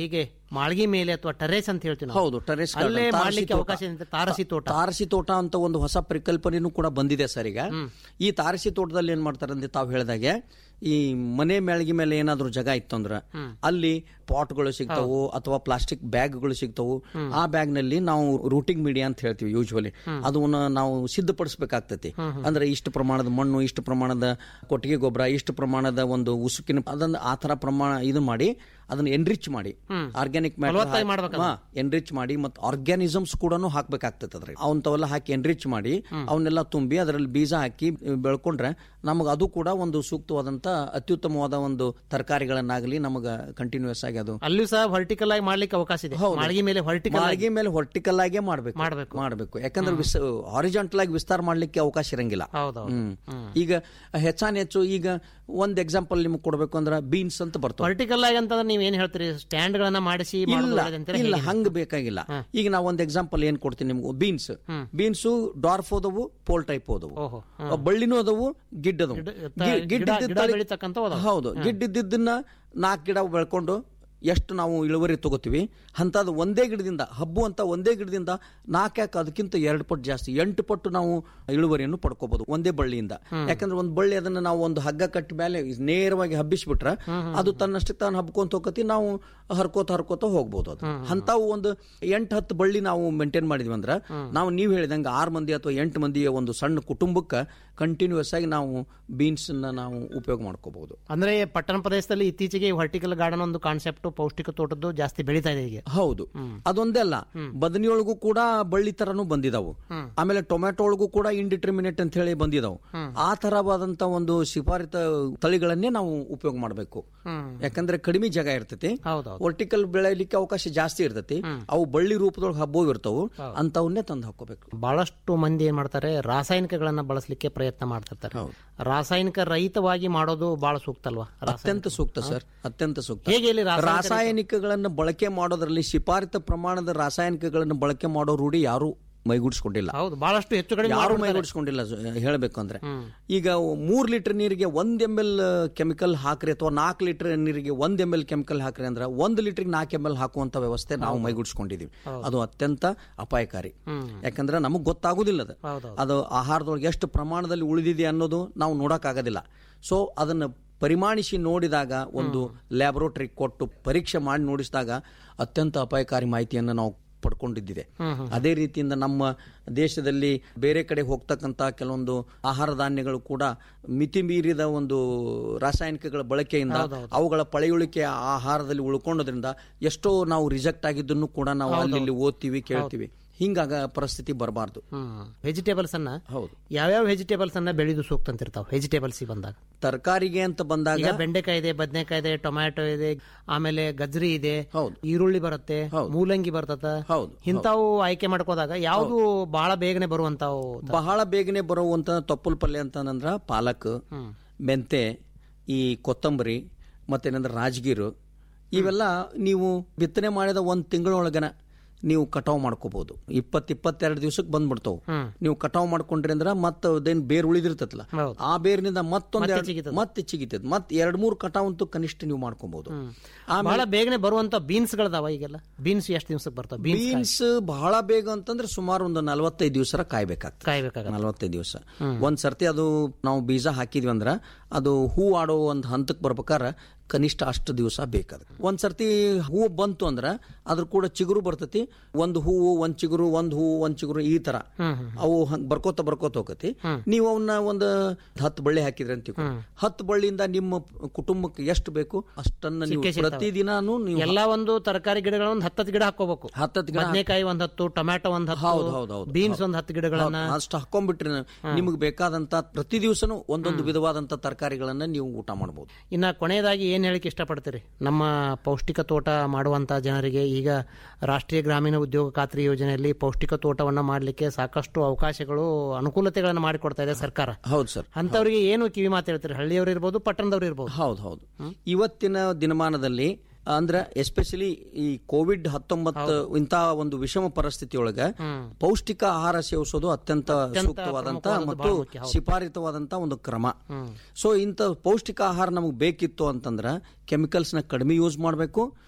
ಮಾಳ್ಗಿ ಮೇಲೆ ಅಥವಾ ಟೆರೇಸ್ ಅಂತ ಹೇಳ್ತೀವಿ ನಾವು. ಹೌದು ಟೆರೆಸ್ ಅಲ್ಲೇ ಮಾಡ್ಲಿಕ್ಕೆ ಅವಕಾಶ ಇದೆ ತಾರಸಿ ತೋಟ ತಾರಸಿ ತೋಟ ಅಂತ ಒಂದು ಹೊಸ ಪರಿಕಲ್ಪನೆನೂ ಕೂಡ ಬಂದಿದೆ ಸರ್ ಈಗ ಈ ತಾರಸಿ ತೋಟದಲ್ಲಿ ಏನ್ ಮಾಡ್ತಾರೆ ಅಂದ್ರೆ ತಾವು ಹೇಳಿದಾಗೆ ಈ ಮನೆ ಮೆಳಗಿ ಮೇಲೆ ಏನಾದ್ರೂ ಜಾಗ ಇತ್ತು ಅಂದ್ರ ಅಲ್ಲಿ ಪಾಟ್ಗಳು ಸಿಗ್ತಾವು ಅಥವಾ ಪ್ಲಾಸ್ಟಿಕ್ ಬ್ಯಾಗ್ಗಳು ಸಿಗ್ತಾವು ಆ ಬ್ಯಾಗ್ ನಲ್ಲಿ ನಾವು ರೂಟಿಂಗ್ ಮೀಡಿಯಾ ಅಂತ ಹೇಳ್ತೀವಿ ಯೂಶುವಲಿ ಅದನ್ನ ನಾವು ಸಿದ್ಧಪಡಿಸಬೇಕಾಗ್ತತಿ ಅಂದ್ರೆ ಇಷ್ಟು ಪ್ರಮಾಣದ ಮಣ್ಣು ಇಷ್ಟು ಪ್ರಮಾಣದ ಕೊಟ್ಟಿಗೆ ಗೊಬ್ಬರ ಇಷ್ಟು ಪ್ರಮಾಣದ ಒಂದು ಉಸುಕಿನ ಅದನ್ನ ಆ ತರ ಪ್ರಮಾಣ ಇದು ಮಾಡಿ ಅದನ್ನ ಎನ್ರಿಚ್ ಮಾಡಿ ಆರ್ಗ್ಯಾನಿಕ್ ಫಲವತ್ತಾಗಿ ಮಾಡ್ಬೇಕಲ್ಲ? ಎನ್ರಿಚ್ ಮಾಡಿ ಮತ್ತು ಆರ್ಗ್ಯಾನಿಸಮ್ಸ್ ಕೂಡ ಹಾಕ್ಬೇಕಾಗ್ತದೆ ಅದ್ರಾಗ ಅವಂತವೆಲ್ಲ ಹಾಕಿ ಎನ್ರಿಚ್ ಮಾಡಿ ಅವನ್ನೆಲ್ಲ ತುಂಬಿ ಅದರಲ್ಲಿ ಬೀಜ ಹಾಕಿ ಬೆಳ್ಕೊಂಡ್ರೆ ನಮಗೆ ಅದು ಕೂಡ ಒಂದು ಸೂಕ್ತವಾದಂತ ಅತ್ಯುತ್ತಮವಾದ ಒಂದು ತರಕಾರಿಗಳನ್ನಾಗಲಿ ನಮಗೆ ಕಂಟಿನ್ಯೂಸ್ ಆಗಿ ಅದು ಅಲ್ಲಿಯೂ ಸಹ ವರ್ಟಿಕಲ್ ಆಗಿ ಮಾಡ್ಲಿಕ್ಕೆ ಅವಕಾಶ ಇದೆ ಮಾಳ್ಗಿ ಮೇಲೆ ವರ್ಟಿಕಲ್ ಮಾಳಿಗೆ ಮೇಲೆ ಹೊರ್ಟಿಕಲ್ ಆಗೇ ಮಾಡ್ಬೇಕು ಮಾಡ್ಬೇಕು. ಮಾಡ್ಬೇಕು ಯಾಕಂದ್ರೆ ಹಾರಿಜಾಂಟಲ್ ಆಗಿ ವಿಸ್ತಾರ ಮಾಡ್ಲಿಕ್ಕೆ ಅವಕಾಶ ಇರಂಗಿಲ್ಲ ಹೌದೌದು ಹ್ಮ್ ಈಗ ಹೆಚ್ಚಾನ ಹೆಚ್ಚು ಈಗ ಒಂದ್ ಎಕ್ಸಾಂಪಲ್ ನಿಮ್ಗೆ ಕೊಡ್ಬೇಕು ಅಂದ್ರೆ ಬೀನ್ಸ್ ಅಂತ ಬರ್ತವೆ ವರ್ಟಿಕಲ್ ಆಗಿ ಅಂತಂದ್ರೆ ನೀವ್ ಏನ್ ಹೇಳ್ತೀರಿ ಸ್ಟ್ಯಾಂಡ್ ಗಳನ್ನ ಮಾಡಿಸಿ ಮಾಡೋದು ಇಲ್ಲ ಒಳ್ಳೆದಂತೀರಾ? ಇಲ್ಲ ಹೇಗೆ? ಹಂಗ ಬೇಕಾಗಿಲ್ಲ ಈಗ ನಾ ಒಂದ್ ಎಕ್ಸಾಂಪಲ್ ಏನ್ ಕೊಡ್ತೀನಿ ನಿಮ್ಗೆ ಬೀನ್ಸ್ ಬೀನ್ಸು ಡಾರ್ಫ್ ಹೋದವು ಪೋಲ್ ಟೈಪ್ ಹೋದವು ಓಹೋ ಬಳ್ಳಿನೂ ಅದಾವು ಗಿಡ್ ಅದಾವು ಗಿಡ- ಗಿ- ಗಿಡ್ ಗಿಡ- ಇದ್ದಿದ್ದ ಗಿಡ ತಳಿ- ಬೆಳೀತಕ್ಕಂಥವು ಅದಾವು. ಹೌದು ಗಿಡ್ ಇದ್ದಿದ್ದನ್ನ ನಾಲ್ಕು ಗಿಡ ಬೆಳ್ಕೊಂಡು ಎಷ್ಟು ನಾವು ಇಳುವರಿ ತಗೋತೀವಿ ಅಂತದ್ದು ಒಂದೇ ಗಿಡದಿಂದ ಹಬ್ಬು ಅಂತ ಒಂದೇ ಗಿಡದಿಂದ ನಾಲ್ಕು ಯಾಕೆ ಅದಕ್ಕಿಂತ ಎರಡು ಪಟ್ಟು ಜಾಸ್ತಿ ಎಂಟು ಪಟ್ಟು ನಾವು ಇಳುವರಿಯನ್ನು ಪಡ್ಕೋಬಹುದು ಒಂದೇ ಬಳ್ಳಿಯಿಂದ ಯಾಕಂದ್ರೆ ಒಂದು ಬಳ್ಳಿ ಅದನ್ನ ನಾವು ಒಂದು ಹಗ್ಗ ಕಟ್ಟಿ ಮೇಲೆ ನೇರವಾಗಿ ಹಬ್ಬಿಸ್ಬಿಟ್ರೆ ಅದು ತನ್ನಷ್ಟಕ್ಕೆ ತಾನು ಹಬ್ಕೊಂತ ಹೋಗತಿ ನಾವು ಹರ್ಕೋತ ಹರ್ಕೋತ ಹೋಗ್ಬೋದು ಅದು ಅಂತಾವು ಒಂದು ಎಂಟು ಹತ್ತು ಬಳ್ಳಿ ನಾವು ಮೇಂಟೈನ್ ಮಾಡಿದ್ವಿ ಅಂದ್ರೆ ನಾವು ನೀವು ಹೇಳಿದಂಗೆ ಆರು ಮಂದಿ ಅಥವಾ ಎಂಟು ಮಂದಿಯ ಒಂದು ಸಣ್ಣ ಕುಟುಂಬಕ್ಕೆ ಕಂಟಿನ್ಯೂಸ್ ಆಗಿ ನಾವು ಬೀನ್ಸ್ ನಾವು ಉಪಯೋಗ ಮಾಡ್ಕೋಬಹುದು ಅಂದ್ರೆ ಪಟ್ಟಣ ಪ್ರದೇಶದಲ್ಲಿ ಇತ್ತೀಚೆಗೆ ವರ್ಟಿಕಲ್ ಗಾರ್ಡನ್ ಒಂದು ಕಾನ್ಸೆಪ್ಟ್ ಪೌಷ್ಟಿಕ ತೋಟದ್ದು ಜಾಸ್ತಿ ಬೆಳೀತಾ ಇದೆ ಈಗ ಹೌದು ಅದೊಂದೇ ಅಲ್ಲ ಬದನಿಯೊಳಗೂ ಕೂಡ ಬಳ್ಳಿ ತರನು ಬಂದಿದಾವು ಆಮೇಲೆ ಟೊಮ್ಯಾಟೊ ಒಳಗೂ ಕೂಡ ಇಂಡಿಟರ್ಮಿನೇಟ್ ಅಂತ ಹೇಳಿ ಬಂದಿದಾವು ಆ ತರವಾದಂತ ಒಂದು ಶಿಫಾರಿತ ತಳಿಗಳನ್ನೇ ನಾವು ಉಪಯೋಗ ಮಾಡಬೇಕು ಯಾಕಂದ್ರೆ ಕಡಿಮೆ ಜಾಗ ಇರ್ತೈತಿ ಹೌದೌದು ವರ್ಟಿಕಲ್ ಬೆಳೆಯಲಿಕ್ಕೆ ಅವಕಾಶ ಜಾಸ್ತಿ ಇರ್ತೈತಿ ಅವು ಬಳ್ಳಿ ರೂಪದೊಳಗೆ ಹಬ್ಬವು ಇರ್ತಾವು ಅಂತವನ್ನೇ ತಂದು ಹಾಕೋಬೇಕು ಬಹಳಷ್ಟು ಮಂದಿ ಏನ್ ಮಾಡ್ತಾರೆ ರಾಸಾಯನಿಕಗಳನ್ನ ಬಳಸಲಿಕ್ಕೆ ಪ್ರಯತ್ನ ಮಾಡ್ತಿರ್ತಾರೆ ರಾಸಾಯನಿಕ ರಹಿತವಾಗಿ ಮಾಡೋದು ಬಹಳ ಸೂಕ್ತ ಅಲ್ವಾ ರಾಸಾಯನಿಕ ಅತ್ಯಂತ ಸೂಕ್ತ ಸರ್ ಅತ್ಯಂತ ಸೂಕ್ತ ಹೇಗೆ ಇಲ್ಲಿ ರಾಸಾಯನಿಕ ರಾಸಾಯನಿಕಗಳನ್ನು ಬಳಕೆ ಮಾಡೋದ್ರಲ್ಲಿ ಶಿಫಾರಿತ ಪ್ರಮಾಣದ ರಾಸಾಯನಿಕಗಳನ್ನು ಬಳಕೆ ಮಾಡೋ ರೂಢಿ ಯಾರು ಮೈಗೂಡಿಸ್ಕೊಂಡಿಲ್ಲ ಹೌದು ಬಹಳಷ್ಟು ಹೆಚ್ಚು ಕಡಿಮೆ ಯಾರು ಮಾಡ್ಬಿಡ್ತಾರೆ. ಮೈಗೂಡಿಸ್ಕೊಂಡಿಲ್ಲ ಹೇಳಬೇಕು ಅಂದ್ರೆ ಈಗ ಮೂರ್ ಲೀಟರ್ ನೀರಿಗೆ ಒಂದ್ ಎಮ್ ಎಲ್ ಕೆಮಿಕಲ್ ಹಾಕ್ರಿ ಅಥವಾ ನಾಲ್ಕು ಲೀಟರ್ ನೀರಿಗೆ ಒಂದ್ ಎಮ್ ಎಲ್ ಕೆಮಿಕಲ್ ಹಾಕ್ರಿ ಅಂದ್ರೆ ಒಂದ್ ಲೀಟರ್ ನಾಲ್ಕು ಎಮ್ ಎಲ್ ಹಾಕುವಂತ ವ್ಯವಸ್ಥೆ ನಾವು ಮೈಗೂಡಿಸ್ಕೊಂಡಿದೀವಿ ಅದು ಅತ್ಯಂತ ಅಪಾಯಕಾರಿ ಯಾಕಂದ್ರೆ ನಮಗ್ ಗೊತ್ತಾಗುದಿಲ್ಲ ಅದು ಹೌದೌದು. ಅದು ಆಹಾರದೊಳಗೆ ಎಷ್ಟು ಪ್ರಮಾಣದಲ್ಲಿ ಉಳಿದಿದೆ ಅನ್ನೋದು ನಾವು ನೋಡಕ್ಕಾಗೋದಿಲ್ಲ ಸೊ ಅದನ್ನ ಪರಿಮಾಣಿಸಿ ನೋಡಿದಾಗ ಒಂದು ಲ್ಯಾಬೊರೇಟರಿ ಕೊಟ್ಟು ಪರೀಕ್ಷೆ ಮಾಡಿ ನೋಡಿಸಿದಾಗ ಅತ್ಯಂತ ಅಪಾಯಕಾರಿ ಮಾಹಿತಿಯನ್ನು ನಾವು ಪಡ್ಕೊಂಡಿದ್ದಿದೆ ಅದೇ ರೀತಿಯಿಂದ ನಮ್ಮ ದೇಶದಲ್ಲಿ ಬೇರೆ ಕಡೆ ಹೋಗ್ತಕ್ಕಂತ ಕೆಲವೊಂದು ಆಹಾರ ಧಾನ್ಯಗಳು ಕೂಡ ಮಿತಿ ಮೀರಿದ ಒಂದು ರಾಸಾಯನಿಕಗಳ ಬಳಕೆಯಿಂದ ಅವುಗಳ ಪಳೆಯುಳಿಕೆ ಆ ಆಹಾರದಲ್ಲಿ ಉಳ್ಕೊಳ್ಳೋದ್ರಿಂದ ಎಷ್ಟೋ ನಾವು ರಿಜೆಕ್ಟ್ ಆಗಿದ್ದನ್ನು ಕೂಡ ನಾವು ಅಲ್ಲಿ ಇಲ್ಲಿ ಓದ್ತೀವಿ ಕೇಳ್ತೀವಿ ಹಿಂಗಾಗ ಪರಿಸ್ಥಿತಿ ಬರಬಾರ್ದು ವೆಜಿಟೇಬಲ್ಸ್ ಅನ್ನ ಹೌದು ಯಾವ್ಯಾವ ವೆಜಿಟೇಬಲ್ಸ್ ಅನ್ನ ಬೆಳೆದು ಸೂಕ್ತ ಅಂತ ಇರ್ತಾವ ವೆಜಿಟೇಬಲ್ಸ್ ಬಂದಾಗ ತರಕಾರಿಗೆ ಅಂತ ಬಂದಾಗ ಈಗ ಬೆಂಡೆಕಾಯಿ ಇದೆ ಬದನೆಕಾಯಿ ಇದೆ ಟೊಮ್ಯಾಟೊ ಇದೆ ಆಮೇಲೆ ಗಜ್ರಿ ಇದೆ ಹೌದು. ಈರುಳ್ಳಿ ಬರುತ್ತೆ ಹೌದು. ಮೂಲಂಗಿ ಬರ್ತದ ಹೌದು, ಇಂತಾವು ಆಯ್ಕೆ ಮಾಡ್ಕೋದಾಗ ಯಾವ್ದು ಬಹಳ ಬೇಗನೆ ಬರುವಂತಾವು ಬಹಳ ಬೇಗನೆ ಬರುವಂತ ತೊಪ್ಪಲ್ ಪಲ್ಯ ಅಂತಂದ್ರ ಪಾಲಕ್ ಮೆಂತೆ ಈ ಕೊತ್ತಂಬರಿ ಮತ್ತೇನಂದ್ರೆ ರಾಜಗಿರು ಇವೆಲ್ಲ ನೀವು ಬಿತ್ತನೆ ಮಾಡಿದ ಒಂದ್ ತಿಂಗಳೊಳಗನ ನೀವು ಕಟಾವ್ ಮಾಡ್ಕೋಬಹುದು ಇಪ್ಪತ್ ಇಪ್ಪತ್ತೆರಡು ದಿವಸಕ್ಕೆ ಬಂದ್ಬಿಡ್ತಾವು ನೀವು ಕಟಾವ್ ಮಾಡ್ಕೊಂಡ್ರಿ ಅಂದ್ರ ಮತ್ತ ಅದೇನ್ ಬೇರ್ ಉಳಿದಿರ್ತೈತಲ್ಲ ಹೌದು. ಆ ಬೇರಿನಿಂದ ಮತ್ತೊಂದ್ ಮತ್ತೆ ಎರಡ್- ಚಿಗಿತದೆ. ಮತ್ತೆ ಚಿಗಿತದ ಮತ್ ಎರಡ್ ಮೂರ್ ಕಟಾವ್ ಅಂತೂ ಕನಿಷ್ಠ ನೀವು ಮಾಡ್ಕೋಬಹುದು ಬಹಳ ಬೇಗನೆ ಬರುವಂತ ಬೀನ್ಸ್ ಗಳದಾವ ಈಗೆಲ್ಲ ಬೀನ್ಸ್ ಎಷ್ಟು ದಿವಸಕ್ಕೆ ಬರ್ತಾವ ಬೀನ್ಸ್ ಬೀನ್ಸ್ ಬಹಳ ಬೇಗ ಅಂತಂದ್ರೆ ಸುಮಾರು ಒಂದು ನಲವತ್ತೈದು ದಿವಸ ಕಾಯ್ಬೇಕಾಗ್ತದೆ ಕಾಯ್ಬೇಕಾಗತ್ತೆ ನಲವತ್ತೈದು ದಿವಸ ಒಂದ್ ಸರ್ತಿ ಅದು ನಾವು ಬೀಜ ಹಾಕಿದ್ವಿ ಅಂದ್ರ ಅದು ಹೂ ಆಡೋ ಒಂದ್ ಹಂತಕ್ಕೆ ಬರ್ಬೇಕಾರ ಕನಿಷ್ಠ ಅಷ್ಟು ದಿವಸ ಬೇಕದ ಒಂದ್ ಸರ್ತಿ ಹೂ ಬಂತು ಅಂದ್ರ ಅದ್ರ ಕೂಡ ಚಿಗುರು ಬರ್ತತಿ ಒಂದ್ ಹೂವು ಒಂದ್ ಚಿಗುರು ಒಂದ್ ಹೂವು ಒಂದ್ ಚಿಗುರು ಈ ತರ ಅವು ಹಂಗ್ ಬರ್ಕೋತ ಬರ್ಕೋತ ಹೋಗತಿ ನೀವು ಅವನ್ನ ಒಂದ್ ಹತ್ತು ಬಳ್ಳಿ ಹಾಕಿದ್ರಿ ಅಂತ ತಿಳ್ಕೊ. ಹತ್ತು ಬಳ್ಳಿಯಿಂದ ನಿಮ್ಮ ಕುಟುಂಬಕ್ಕೆ ಎಷ್ಟು ಬೇಕು ಅಷ್ಟನ್ನ ನೀವು ಸಿಕ್ಕೇ ಸಿಗ್ತಾವ. ಪ್ರತಿದಿನಾನು ನೀವು ಎಲ್ಲಾ ಒಂದು ತರಕಾರಿ ಗಿಡಗಳ ಒಂದು ಹತ್ತತ್ತು ಗಿಡ ಹಾಕೋಬೇಕು ಹತ್ತತ್ತು ಗಿಡ ಬದನೆಕಾಯಿ ಒಂದ್ ಹತ್ತು ಟೊಮ್ಯಾಟೊ ಒಂದ್ ಹೌದು, ಹತ್ತು ಹೌದು, ಹೌದು. ಬೀನ್ಸ್ ಒಂದ್ ಹತ್ತು ಗಿಡಗಳನ್ನ ಅಷ್ಟು ಹಾಕೊಂಡ್ಬಿಟ್ರಿ ನಿಮಗೆ ಬೇಕಾದಂತ ಪ್ರತಿ ದಿವಸನೂ ಒಂದೊಂದು ವಿಧವಾದಂತ ತರಕಾರಿಗಳನ್ನ ನೀವು ಊಟ ಮಾಡಬಹುದು ಇನ್ನ ಕೊನೆಯದಾಗಿ ಏನ್ ಹೇಳಿಕೆ ಇಷ್ಟಪಡ್ತೀರಿ ನಮ್ಮ ಪೌಷ್ಟಿಕ ತೋಟ ಮಾಡುವಂತ ಜನರಿಗೆ ಈಗ ರಾಷ್ಟ್ರೀಯ ಗ್ರಾಮೀಣ ಉದ್ಯೋಗ ಖಾತ್ರಿ ಯೋಜನೆಯಲ್ಲಿ ಪೌಷ್ಟಿಕ ತೋಟವನ್ನ ಮಾಡಲಿಕ್ಕೆ ಸಾಕಷ್ಟು ಅವಕಾಶಗಳು ಅನುಕೂಲತೆಗಳನ್ನು ಮಾಡಿಕೊಡ್ತಾ ಇದೆ ಸರ್ಕಾರ ಹೌದು ಸರ್ ಅಂತವರಿಗೆ ಏನು ಕಿವಿ ಮಾತು ಹೇಳ್ತೀರಿ ಹಳ್ಳಿಯವರು ಇರ್ಬೋದು ಪಟ್ಟಣದವ್ರು ಇರ್ಬೋದು ಹೌದು ಹೌದು ಇವತ್ತಿನ ದಿನಮಾನದಲ್ಲಿ ಅಂದ್ರೆ ಎಸ್ಪೆಷಲಿ ಈ ಕೋವಿಡ್ ಹತ್ತೊಂಬತ್ತು ಇಂತ ಒಂದು ವಿಷಮ ಪರಿಸ್ಥಿತಿಯೊಳಗ ಪೌಷ್ಟಿಕ ಆಹಾರ ಸೇವಿಸೋದು ಅತ್ಯಂತ ಸೂಕ್ತವಾದಂತ ಪ್ರಮುಖವಾದದ್ದು, ಮತ್ತು ಬಹಳ ಮುಖ್ಯ, ಹೌದು. ಶಿಫಾರಿತವಾದಂತ ಒಂದು ಕ್ರಮ ಸೊ ಇಂಥ ಪೌಷ್ಟಿಕ ಆಹಾರ ನಮಗೆ ಬೇಕಿತ್ತು ಅಂತಂದ್ರ ಕೆಮಿಕಲ್ಸ್ ನ ಕಡಿಮೆ ಯೂಸ್ ಮಾಡಬೇಕು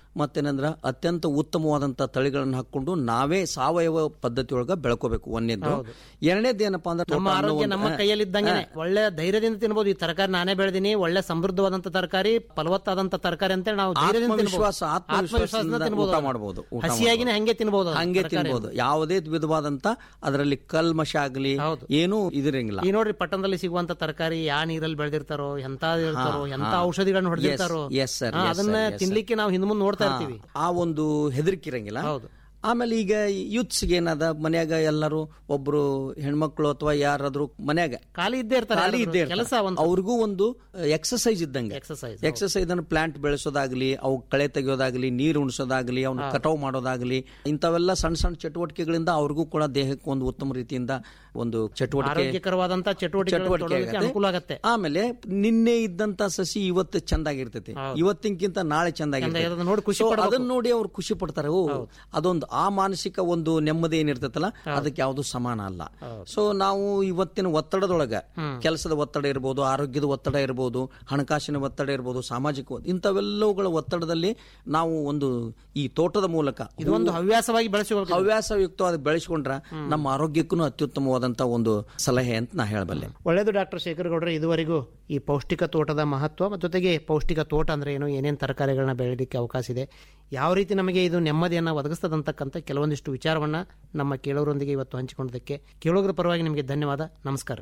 ಮತ್ತೇನಂದ್ರ ಅತ್ಯಂತ ಉತ್ತಮವಾದಂತ ತಳಿಗಳನ್ನ ಹಾಕೊಂಡು ನಾವೇ ಸಾವಯವ ಪದ್ಧತಿಯೊಳಗ ಬೆಳ್ಕೋಬೇಕು ಒಂದೇದ್ದು ಎರಡನೇದು ಏನಪ್ಪಾ ಅಂದ್ರೆ ನಮ್ಮ ತೋಟ ಅನ್ನೋ ಆರೋಗ್ಯ ಒಂದು- ನಮ್ಮ ಕೈಯಲ್ಲಿ ಇದ್ದಂಗೆ ಒಳ್ಳೆ ಧೈರ್ಯದಿಂದ ತಿನ್ಬೋದು ಈ ತರಕಾರಿ ನಾನೇ ಬೆಳೆದಿನಿ ಒಳ್ಳೆ ಸಮೃದ್ಧವಾದಂತ ತರಕಾರಿ ಫಲವತ್ತಾದಂತ ತರಕಾರಿ ಅಂತ ನಾವು ಧೈರ್ಯದಿಂದ ತಿನ್ಬೋದು. ಆತ್ಮವಿಶ್ವಾಸ ಆತ್ಮವಿಶ್ವಾಸದಿಂದ ಆತ್ಮವಿಶ್ವಾಸದಿಂದ ತಿನ್ಬೋದು ಊಟ ಅದನ್ನ. ಮಾಡಬಹುದು ಊಟ ಹಸಿಯಾಗಿನೇ ಹಂಗೆ ತಿನ್ಬೋದು ಅದನ್ನ, ಹಂಗೆ ತರಕಾರಿ. ತಿನ್ಬೋದು ಯಾವುದೇ ವಿಧವಾದಂತ ಅದರಲ್ಲಿ ಕಲ್ಮಶ ಆಗ್ಲಿ ಹೌದು. ಏನೂ ಇದಿರಂಗಿಲ್ಲ ಈ ನೋಡ್ರಿ ಪಟ್ಟಣದಲ್ಲಿ ಸಿಗುವಂತ ತರಕಾರಿ ಯಾ ನೀರಲ್ಲಿ ಬೆಳೆದಿರ್ತಾರೋ ಎಂತ ಇರ್ತಾರೋ ಎಂತ ಔಷಧಿಗಳನ್ನ ಹೊಡೆದಿರ್ತಾರೋ yes, sir, ಹಾ, yes, ಅದನ್ನ sir, yes, sir. ತಿನ್ಲಿಕ್ಕೆ ನಾವು ಹಿಂದ್ ಮುಂದ್ ನೋಡ್ತಾ ಇರ್ತೀವಿ ಆ ಒಂದು ಹೆದರಿಕೆ ಇರಂಗಿಲ್ಲ ಹೌದು. ಆಮೇಲೆ ಈಗ ಯೂತ್ಸ್ಗೆ ಏನದ ಮನ್ಯಾಗ ಎಲ್ಲರೂ ಒಬ್ರು ಹೆಣ್ಮಕ್ಳು ಅಥವಾ ಯಾರಾದ್ರೂ ಮನ್ಯಾಗ ಖಾಲಿ ಇದ್ದೇ ಇರ್ತಾರೆ ಖಾಲಿ ಇದ್ದೇ ಯಾರಾದ್ರೂ. ಕೆಲಸ ಒಂದು ಅವ್ರಿಗೂ ಒಂದು ಎಕ್ಸಸೈಸ್ ಇದ್ದಂಗೆ ಎಕ್ಸಸೈಸ್ ಎಕ್ಸಸೈಸ್ ಅನ್ನು ಪ್ಲಾಂಟ್ ಬೆಳೆಸೋದಾಗ್ಲಿ ಅವು ಕಳೆ ತೆಗೆಯೋದಾಗ್ಲಿ ನೀರು ಉಣಿಸೋದಾಗ್ಲಿ ಅವ್ನ ಕಟಾವು ಮಾಡೋದಾಗ್ಲಿ ಇಂಥವೆಲ್ಲ ಸಣ್ಣ ಸಣ್ಣ ಚಟುವಟಿಕೆಗಳಿಂದ ಅವ್ರಿಗೂ ಕೂಡ ದೇಹಕ್ಕೆ ಒಂದು ಉತ್ತಮ ರೀತಿಯಿಂದ ಒಂದು ಚಟುವಟಿಕೆ ಆರೋಗ್ಯಕರವಾದಂತ ಚಟುವಟಿಕೆ ಚಟುವಟಿಕೆ ಆಗತ್ತೆ. ಅನುಕೂಲ ಆಗತ್ತೆ ಆಮೇಲೆ ನಿನ್ನೆ ಇದ್ದಂತ ಸಸಿ ಇವತ್ತು ಚಂದಾಗಿರ್ತೈತಿ ಇವತ್ತಿನಕಿಂತ ನಾಳೆ ಚಂದಾಗಿರ್ತೈತಿ ಅದನ್ನ ನೋಡಿ ಖುಷಿ So, ಪಡ್ಬೇಕು. ಅದನ್ನ ನೋಡಿ ಅವ್ರು ಖುಷಿ ಪಡ್ತಾರೆ ಓ ಅದೊಂದು ಆ ಮಾನಸಿಕ ಒಂದು ನೆಮ್ಮದಿ ಏನಿರ್ತೈತಲ್ಲ ಅದಕ್ಕೆ ಯಾವುದು ಸಮಾನ ಅಲ್ಲ ಸೊ ನಾವು ಇವತ್ತಿನ ಒತ್ತಡದೊಳಗ ಕೆಲಸದ ಒತ್ತಡ ಇರ್ಬೋದು ಆರೋಗ್ಯದ ಒತ್ತಡ ಇರ್ಬೋದು ಹಣಕಾಸಿನ ಒತ್ತಡ ಇರ್ಬೋದು ಸಾಮಾಜಿಕ ಒತ್ತಡ, ಇಂಥವೆಲ್ಲವುಗಳ ಒತ್ತಡದಲ್ಲಿ ನಾವು ಒಂದು ಈ ತೋಟದ ಮೂಲಕ ಇದು ಒಂದು ಹವ್ಯಾಸವಾಗಿ ಬೆಳೆಸಿಕೊಳ್ಬೇಕು ಹವ್ಯಾಸಯುಕ್ತವಾದ ಬೆಳೆಸ್ಕೊಂಡ್ರ ನಮ್ಮ ಆರೋಗ್ಯಕ್ಕೂ ಅತ್ಯುತ್ತಮವಾದಂತ ಒಂದು ಸಲಹೆ ಅಂತ ನಾ ಹೇಳಬಲ್ಲೆ ಒಳ್ಳೆಯದು ಡಾಕ್ಟರ್ ಶೇಖರ್ ಗೌಡ್ರೆ ಇದುವರೆಗೂ ಈ ಪೌಷ್ಟಿಕ ತೋಟದ ಮಹತ್ವ ಮತ್ತು ಜೊತೆಗೆ ಪೌಷ್ಟಿಕ ತೋಟ ಅಂದ್ರೆ ಏನು ಏನೇನು ತರಕಾರಿಗಳನ್ನ ಬೆಳೆಯಲಿಕ್ಕೆ ಅವಕಾಶ ಇದೆ ಯಾವ ರೀತಿ ನಮಗೆ ಇದು ನೆಮ್ಮದಿಯನ್ನು ಒದಗಿಸ್ತದಂತಕ್ಕಂಥ ಕೆಲವೊಂದಿಷ್ಟು ವಿಚಾರವನ್ನ ನಮ್ಮ ಕೇಳೋರೊಂದಿಗೆ ಇವತ್ತು ಹಂಚಿಕೊಂಡದಕ್ಕೆ ಕೇಳೋದ್ರ ಪರವಾಗಿ ನಿಮಗೆ ಧನ್ಯವಾದ ನಮಸ್ಕಾರ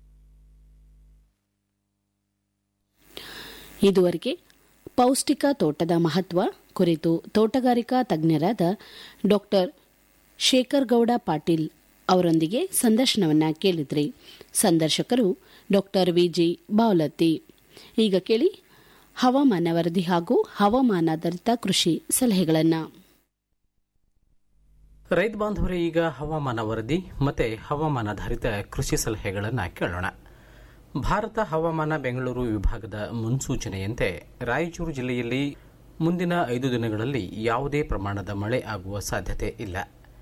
ಇದುವರೆಗೆ ಪೌಷ್ಟಿಕ ತೋಟದ ಮಹತ್ವ ಕುರಿತು ತೋಟಗಾರಿಕಾ ತಜ್ಞರಾದ ಡಾಕ್ಟರ್ ಶೇಖರ್ ಗೌಡ ಪಾಟೀಲ್ ಅವರೊಂದಿಗೆ ಸಂದರ್ಶನವನ್ನ ಕೇಳಿದ್ರಿ ಸಂದರ್ಶಕರು ಡಾಕ್ಟರ್ ವಿಜಿ ಬಾವಲತ್ತಿ ಈಗ ಕೇಳಿ ಹವಾಮಾನ ವರದಿ ಹಾಗೂ ಹವಾಮಾನಾಧಾರಿತ ಕೃಷಿ ಸಲಹೆಗಳನ್ನು ರೈತ ಬಾಂಧವರೇ ಈಗ ಹವಾಮಾನ ವರದಿ ಮತ್ತೆ ಹವಾಮಾನಾಧಾರಿತ ಕೃಷಿ ಸಲಹೆಗಳನ್ನು ಕೇಳೋಣ ಭಾರತ ಹವಾಮಾನ ಬೆಂಗಳೂರು ವಿಭಾಗದ ಮುನ್ಸೂಚನೆಯಂತೆ ರಾಯಚೂರು ಜಿಲ್ಲೆಯಲ್ಲಿ ಮುಂದಿನ ಐದು ದಿನಗಳಲ್ಲಿ ಯಾವುದೇ ಪ್ರಮಾಣದ ಮಳೆ ಆಗುವ ಸಾಧ್ಯತೆ ಇಲ್ಲ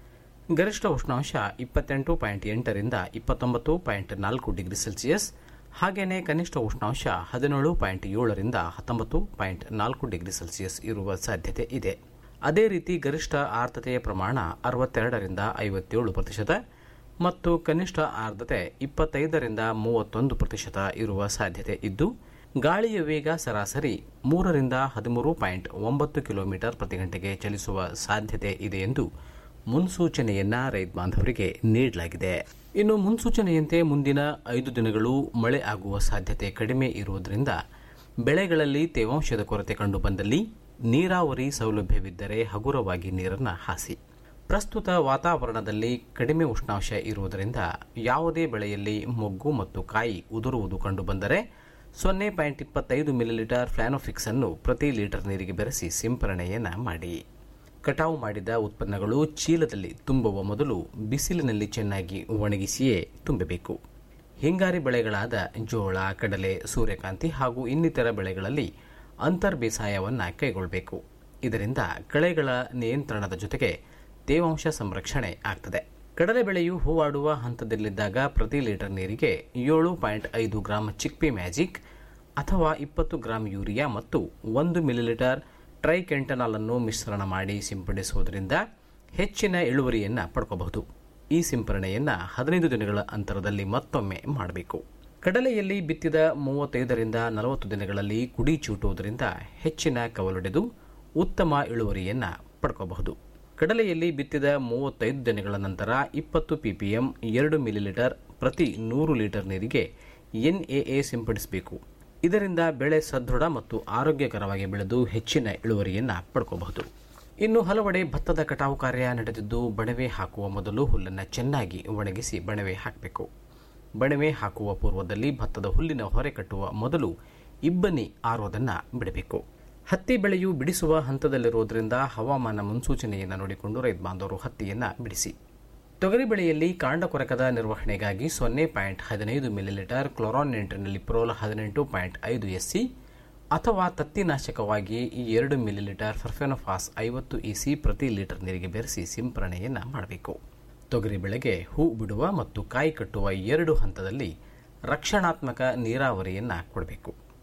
ಗರಿಷ್ಠ ಉಷ್ಣಾಂಶ ಇಪ್ಪತ್ತೆಂಟು ಪಾಯಿಂಟ್ ಎಂಟರಿಂದ ಇಪ್ಪತ್ತೊಂಬತ್ತು ಪಾಯಿಂಟ್ ನಾಲ್ಕು ಡಿಗ್ರಿ ಸೆಲ್ಸಿಯಸ್ ಹಾಗೇನೆ ಕನಿಷ್ಠ ಉಷ್ಣಾಂಶ ಹದಿನೇಳು ಪಾಯಿಂಟ್ ಏಳರಿಂದ ಹತ್ತೊಂಬತ್ತು ಪಾಯಿಂಟ್ ನಾಲ್ಕು ಡಿಗ್ರಿ ಸೆಲ್ಸಿಯಸ್ ಇರುವ ಸಾಧ್ಯತೆ ಇದೆ ಅದೇ ರೀತಿ ಗರಿಷ್ಠ ಆರ್ದ್ರತೆಯ ಪ್ರಮಾಣ ಅರವತ್ತೆರಡರಿಂದ ಐವತ್ತೇಳು ಪ್ರತಿಶತ ಮತ್ತು ಕನಿಷ್ಠ ಆರ್ದ್ರತೆ ಇಪ್ಪತ್ತೈದರಿಂದ ಮೂವತ್ತೊಂದು ಪ್ರತಿಶತ ಇರುವ ಸಾಧ್ಯತೆ ಇದ್ದು ಗಾಳಿಯ ವೇಗ ಸರಾಸರಿ ಮೂರರಿಂದ ಹದಿಮೂರು ಪಾಯಿಂಟ್ ಒಂಬತ್ತು ಕಿಲೋಮೀಟರ್ ಪ್ರತಿ ಗಂಟೆಗೆ ಚಲಿಸುವ ಸಾಧ್ಯತೆ ಇದೆ ಎಂದು ಮುನ್ಸೂಚನೆಯನ್ನ ರೈತ ಬಾಂಧವರಿಗೆ ನೀಡಲಾಗಿದೆ ಇನ್ನು ಮುನ್ಸೂಚನೆಯಂತೆ ಮುಂದಿನ ಐದು ದಿನಗಳು ಮಳೆ ಆಗುವ ಸಾಧ್ಯತೆ ಕಡಿಮೆ ಇರುವುದರಿಂದ ಬೆಳೆಗಳಲ್ಲಿ ತೇವಾಂಶದ ಕೊರತೆ ಕಂಡುಬಂದಲ್ಲಿ ನೀರಾವರಿ ಸೌಲಭ್ಯವಿದ್ದರೆ ಹಗುರವಾಗಿ ನೀರನ್ನು ಹಾಸಿ ಪ್ರಸ್ತುತ ವಾತಾವರಣದಲ್ಲಿ ಕಡಿಮೆ ಉಷ್ಣಾಂಶ ಇರುವುದರಿಂದ ಯಾವುದೇ ಬೆಳೆಯಲ್ಲಿ ಮೊಗ್ಗು ಮತ್ತು ಕಾಯಿ ಉದುರುವುದು ಕಂಡುಬಂದರೆ ಸೊನ್ನೆ ಪಾಯಿಂಟ್ ಇಪ್ಪತ್ತೈದು ಮಿಲಿಲೀಟರ್ ಫ್ಲಾನೋಫಿಕ್ಸ್ ಅನ್ನು ಪ್ರತಿ ಲೀಟರ್ ನೀರಿಗೆ ಬೆರೆಸಿ ಸಿಂಪರಣೆಯನ್ನ ಮಾಡಿ ಕಟಾವು ಮಾಡಿದ ಉತ್ಪನ್ನಗಳು ಚೀಲದಲ್ಲಿ ತುಂಬುವ ಮೊದಲು ಬಿಸಿಲಿನಲ್ಲಿ ಚೆನ್ನಾಗಿ ಒಣಗಿಸಿಯೇ ತುಂಬಬೇಕು ಹಿಂಗಾರಿ ಬೆಳೆಗಳಾದ ಜೋಳ ಕಡಲೆ ಸೂರ್ಯಕಾಂತಿ ಹಾಗೂ ಇನ್ನಿತರ ಬೆಳೆಗಳಲ್ಲಿ ಅಂತರ್ ಬೇಸಾಯವನ್ನು ಕೈಗೊಳ್ಳಬೇಕು ಇದರಿಂದ ಕಳೆಗಳ ನಿಯಂತ್ರಣದ ಜೊತೆಗೆ ತೇವಾಂಶ ಸಂರಕ್ಷಣೆ ಆಗ್ತದೆ ಕಡಲೆ ಬೆಳೆಯು ಹೂವಾಡುವ ಹಂತದಲ್ಲಿದ್ದಾಗ ಪ್ರತಿ ಲೀಟರ್ ನೀರಿಗೆ ಏಳು ಪಾಯಿಂಟ್ ಐದು ಗ್ರಾಂ ಚಿಕ್ಪಿ ಮ್ಯಾಜಿಕ್ ಅಥವಾ ಇಪ್ಪತ್ತು ಗ್ರಾಂ ಯೂರಿಯಾ ಮತ್ತು ಒಂದು ಮಿಲಿಲೀಟರ್ ಟ್ರೈಕೆಂಟನಾಲ್ ಅನ್ನು ಮಿಶ್ರಣ ಮಾಡಿ ಸಿಂಪಡಿಸುವುದರಿಂದ ಹೆಚ್ಚಿನ ಇಳುವರಿಯನ್ನು ಪಡ್ಕೋಬಹುದು ಈ ಸಿಂಪರಣೆಯನ್ನ ಹದಿನೈದು ದಿನಗಳ ಅಂತರದಲ್ಲಿ ಮತ್ತೊಮ್ಮೆ ಮಾಡಬೇಕು ಕಡಲೆಯಲ್ಲಿ ಬಿತ್ತಿದ ಮೂವತ್ತೈದರಿಂದ ನಲವತ್ತು ದಿನಗಳಲ್ಲಿ ಕುಡಿ ಚೂಟುವುದರಿಂದ ಹೆಚ್ಚಿನ ಕವಲೊಡೆದು ಉತ್ತಮ ಇಳುವರಿಯನ್ನ ಪಡ್ಕೋಬಹುದು ಕಡಲೆಯಲ್ಲಿ ಬಿತ್ತಿದ ಮೂವತ್ತೈದು ದಿನಗಳ ನಂತರ ಇಪ್ಪತ್ತು ಪಿಪಿಎಂ ಎರಡು ಮಿಲಿಲೀಟರ್ ಪ್ರತಿ ನೂರು ಲೀಟರ್ ನೀರಿಗೆ ಎನ್ಎಎ ಸಿಂಪಡಿಸಬೇಕು ಇದರಿಂದ ಬೆಳೆ ಸದೃಢ ಮತ್ತು ಆರೋಗ್ಯಕರವಾಗಿ ಬೆಳೆದು ಹೆಚ್ಚಿನ ಇಳುವರಿಯನ್ನ ಪಡ್ಕೋಬಹುದು ಇನ್ನು ಹಲವೆಡೆ ಭತ್ತದ ಕಟಾವು ಕಾರ್ಯ ನಡೆದಿದ್ದು ಬಣವೆ ಹಾಕುವ ಮೊದಲು ಹುಲ್ಲನ್ನು ಚೆನ್ನಾಗಿ ಒಣಗಿಸಿ ಬಣವೆ ಹಾಕಬೇಕು ಬಣವೆ ಹಾಕುವ ಪೂರ್ವದಲ್ಲಿ ಭತ್ತದ ಹುಲ್ಲಿನ ಹೊರೆ ಕಟ್ಟುವ ಮೊದಲು ಇಬ್ಬನಿ ಆರೋದನ್ನ ಬಿಡಬೇಕು ಹತ್ತಿ ಬೆಳೆಯು ಬಿಡಿಸುವ ಹಂತದಲ್ಲಿರುವುದರಿಂದ ಹವಾಮಾನ ಮುನ್ಸೂಚನೆಯನ್ನು ನೋಡಿಕೊಂಡು ರೈತ ಬಾಂಧವರು ಹತ್ತಿಯನ್ನ ಬಿಡಿಸಿ ತೊಗರಿ ಬೆಳೆಯಲ್ಲಿ ಕಾಂಡ ಕೊರಕದ ನಿರ್ವಹಣೆಗಾಗಿ ಸೊನ್ನೆ ಪಾಯಿಂಟ್ ಹದಿನೈದು ಮಿಲಿಲೀಟರ್ ಕ್ಲೋರಾನ್ ನಿಂಟ್ರಿನಲ್ಲಿ ಹದಿನೆಂಟು ಪಾಯಿಂಟ್ ಐದು ಎಸ್ಸಿ ಅಥವಾ ತತ್ತಿನಾಶಕವಾಗಿ ಈ ಎರಡು ಮಿಲಿಲೀಟರ್ ಫರ್ಫೆನೋಫಾಸ್ ಐವತ್ತು ಇಸಿ ಪ್ರತಿ ಲೀಟರ್ ನೀರಿಗೆ ಬೆರೆಸಿ ಸಿಂಪರಣೆಯನ್ನು ಮಾಡಬೇಕು ತೊಗರಿ ಬೆಳೆಗೆ ಹೂ ಬಿಡುವ ಮತ್ತು ಕಾಯಿ ಕಟ್ಟುವ ಎರಡು ಹಂತದಲ್ಲಿ ರಕ್ಷಣಾತ್ಮಕ ನೀರಾವರಿಯನ್ನು ಕೊಡಬೇಕು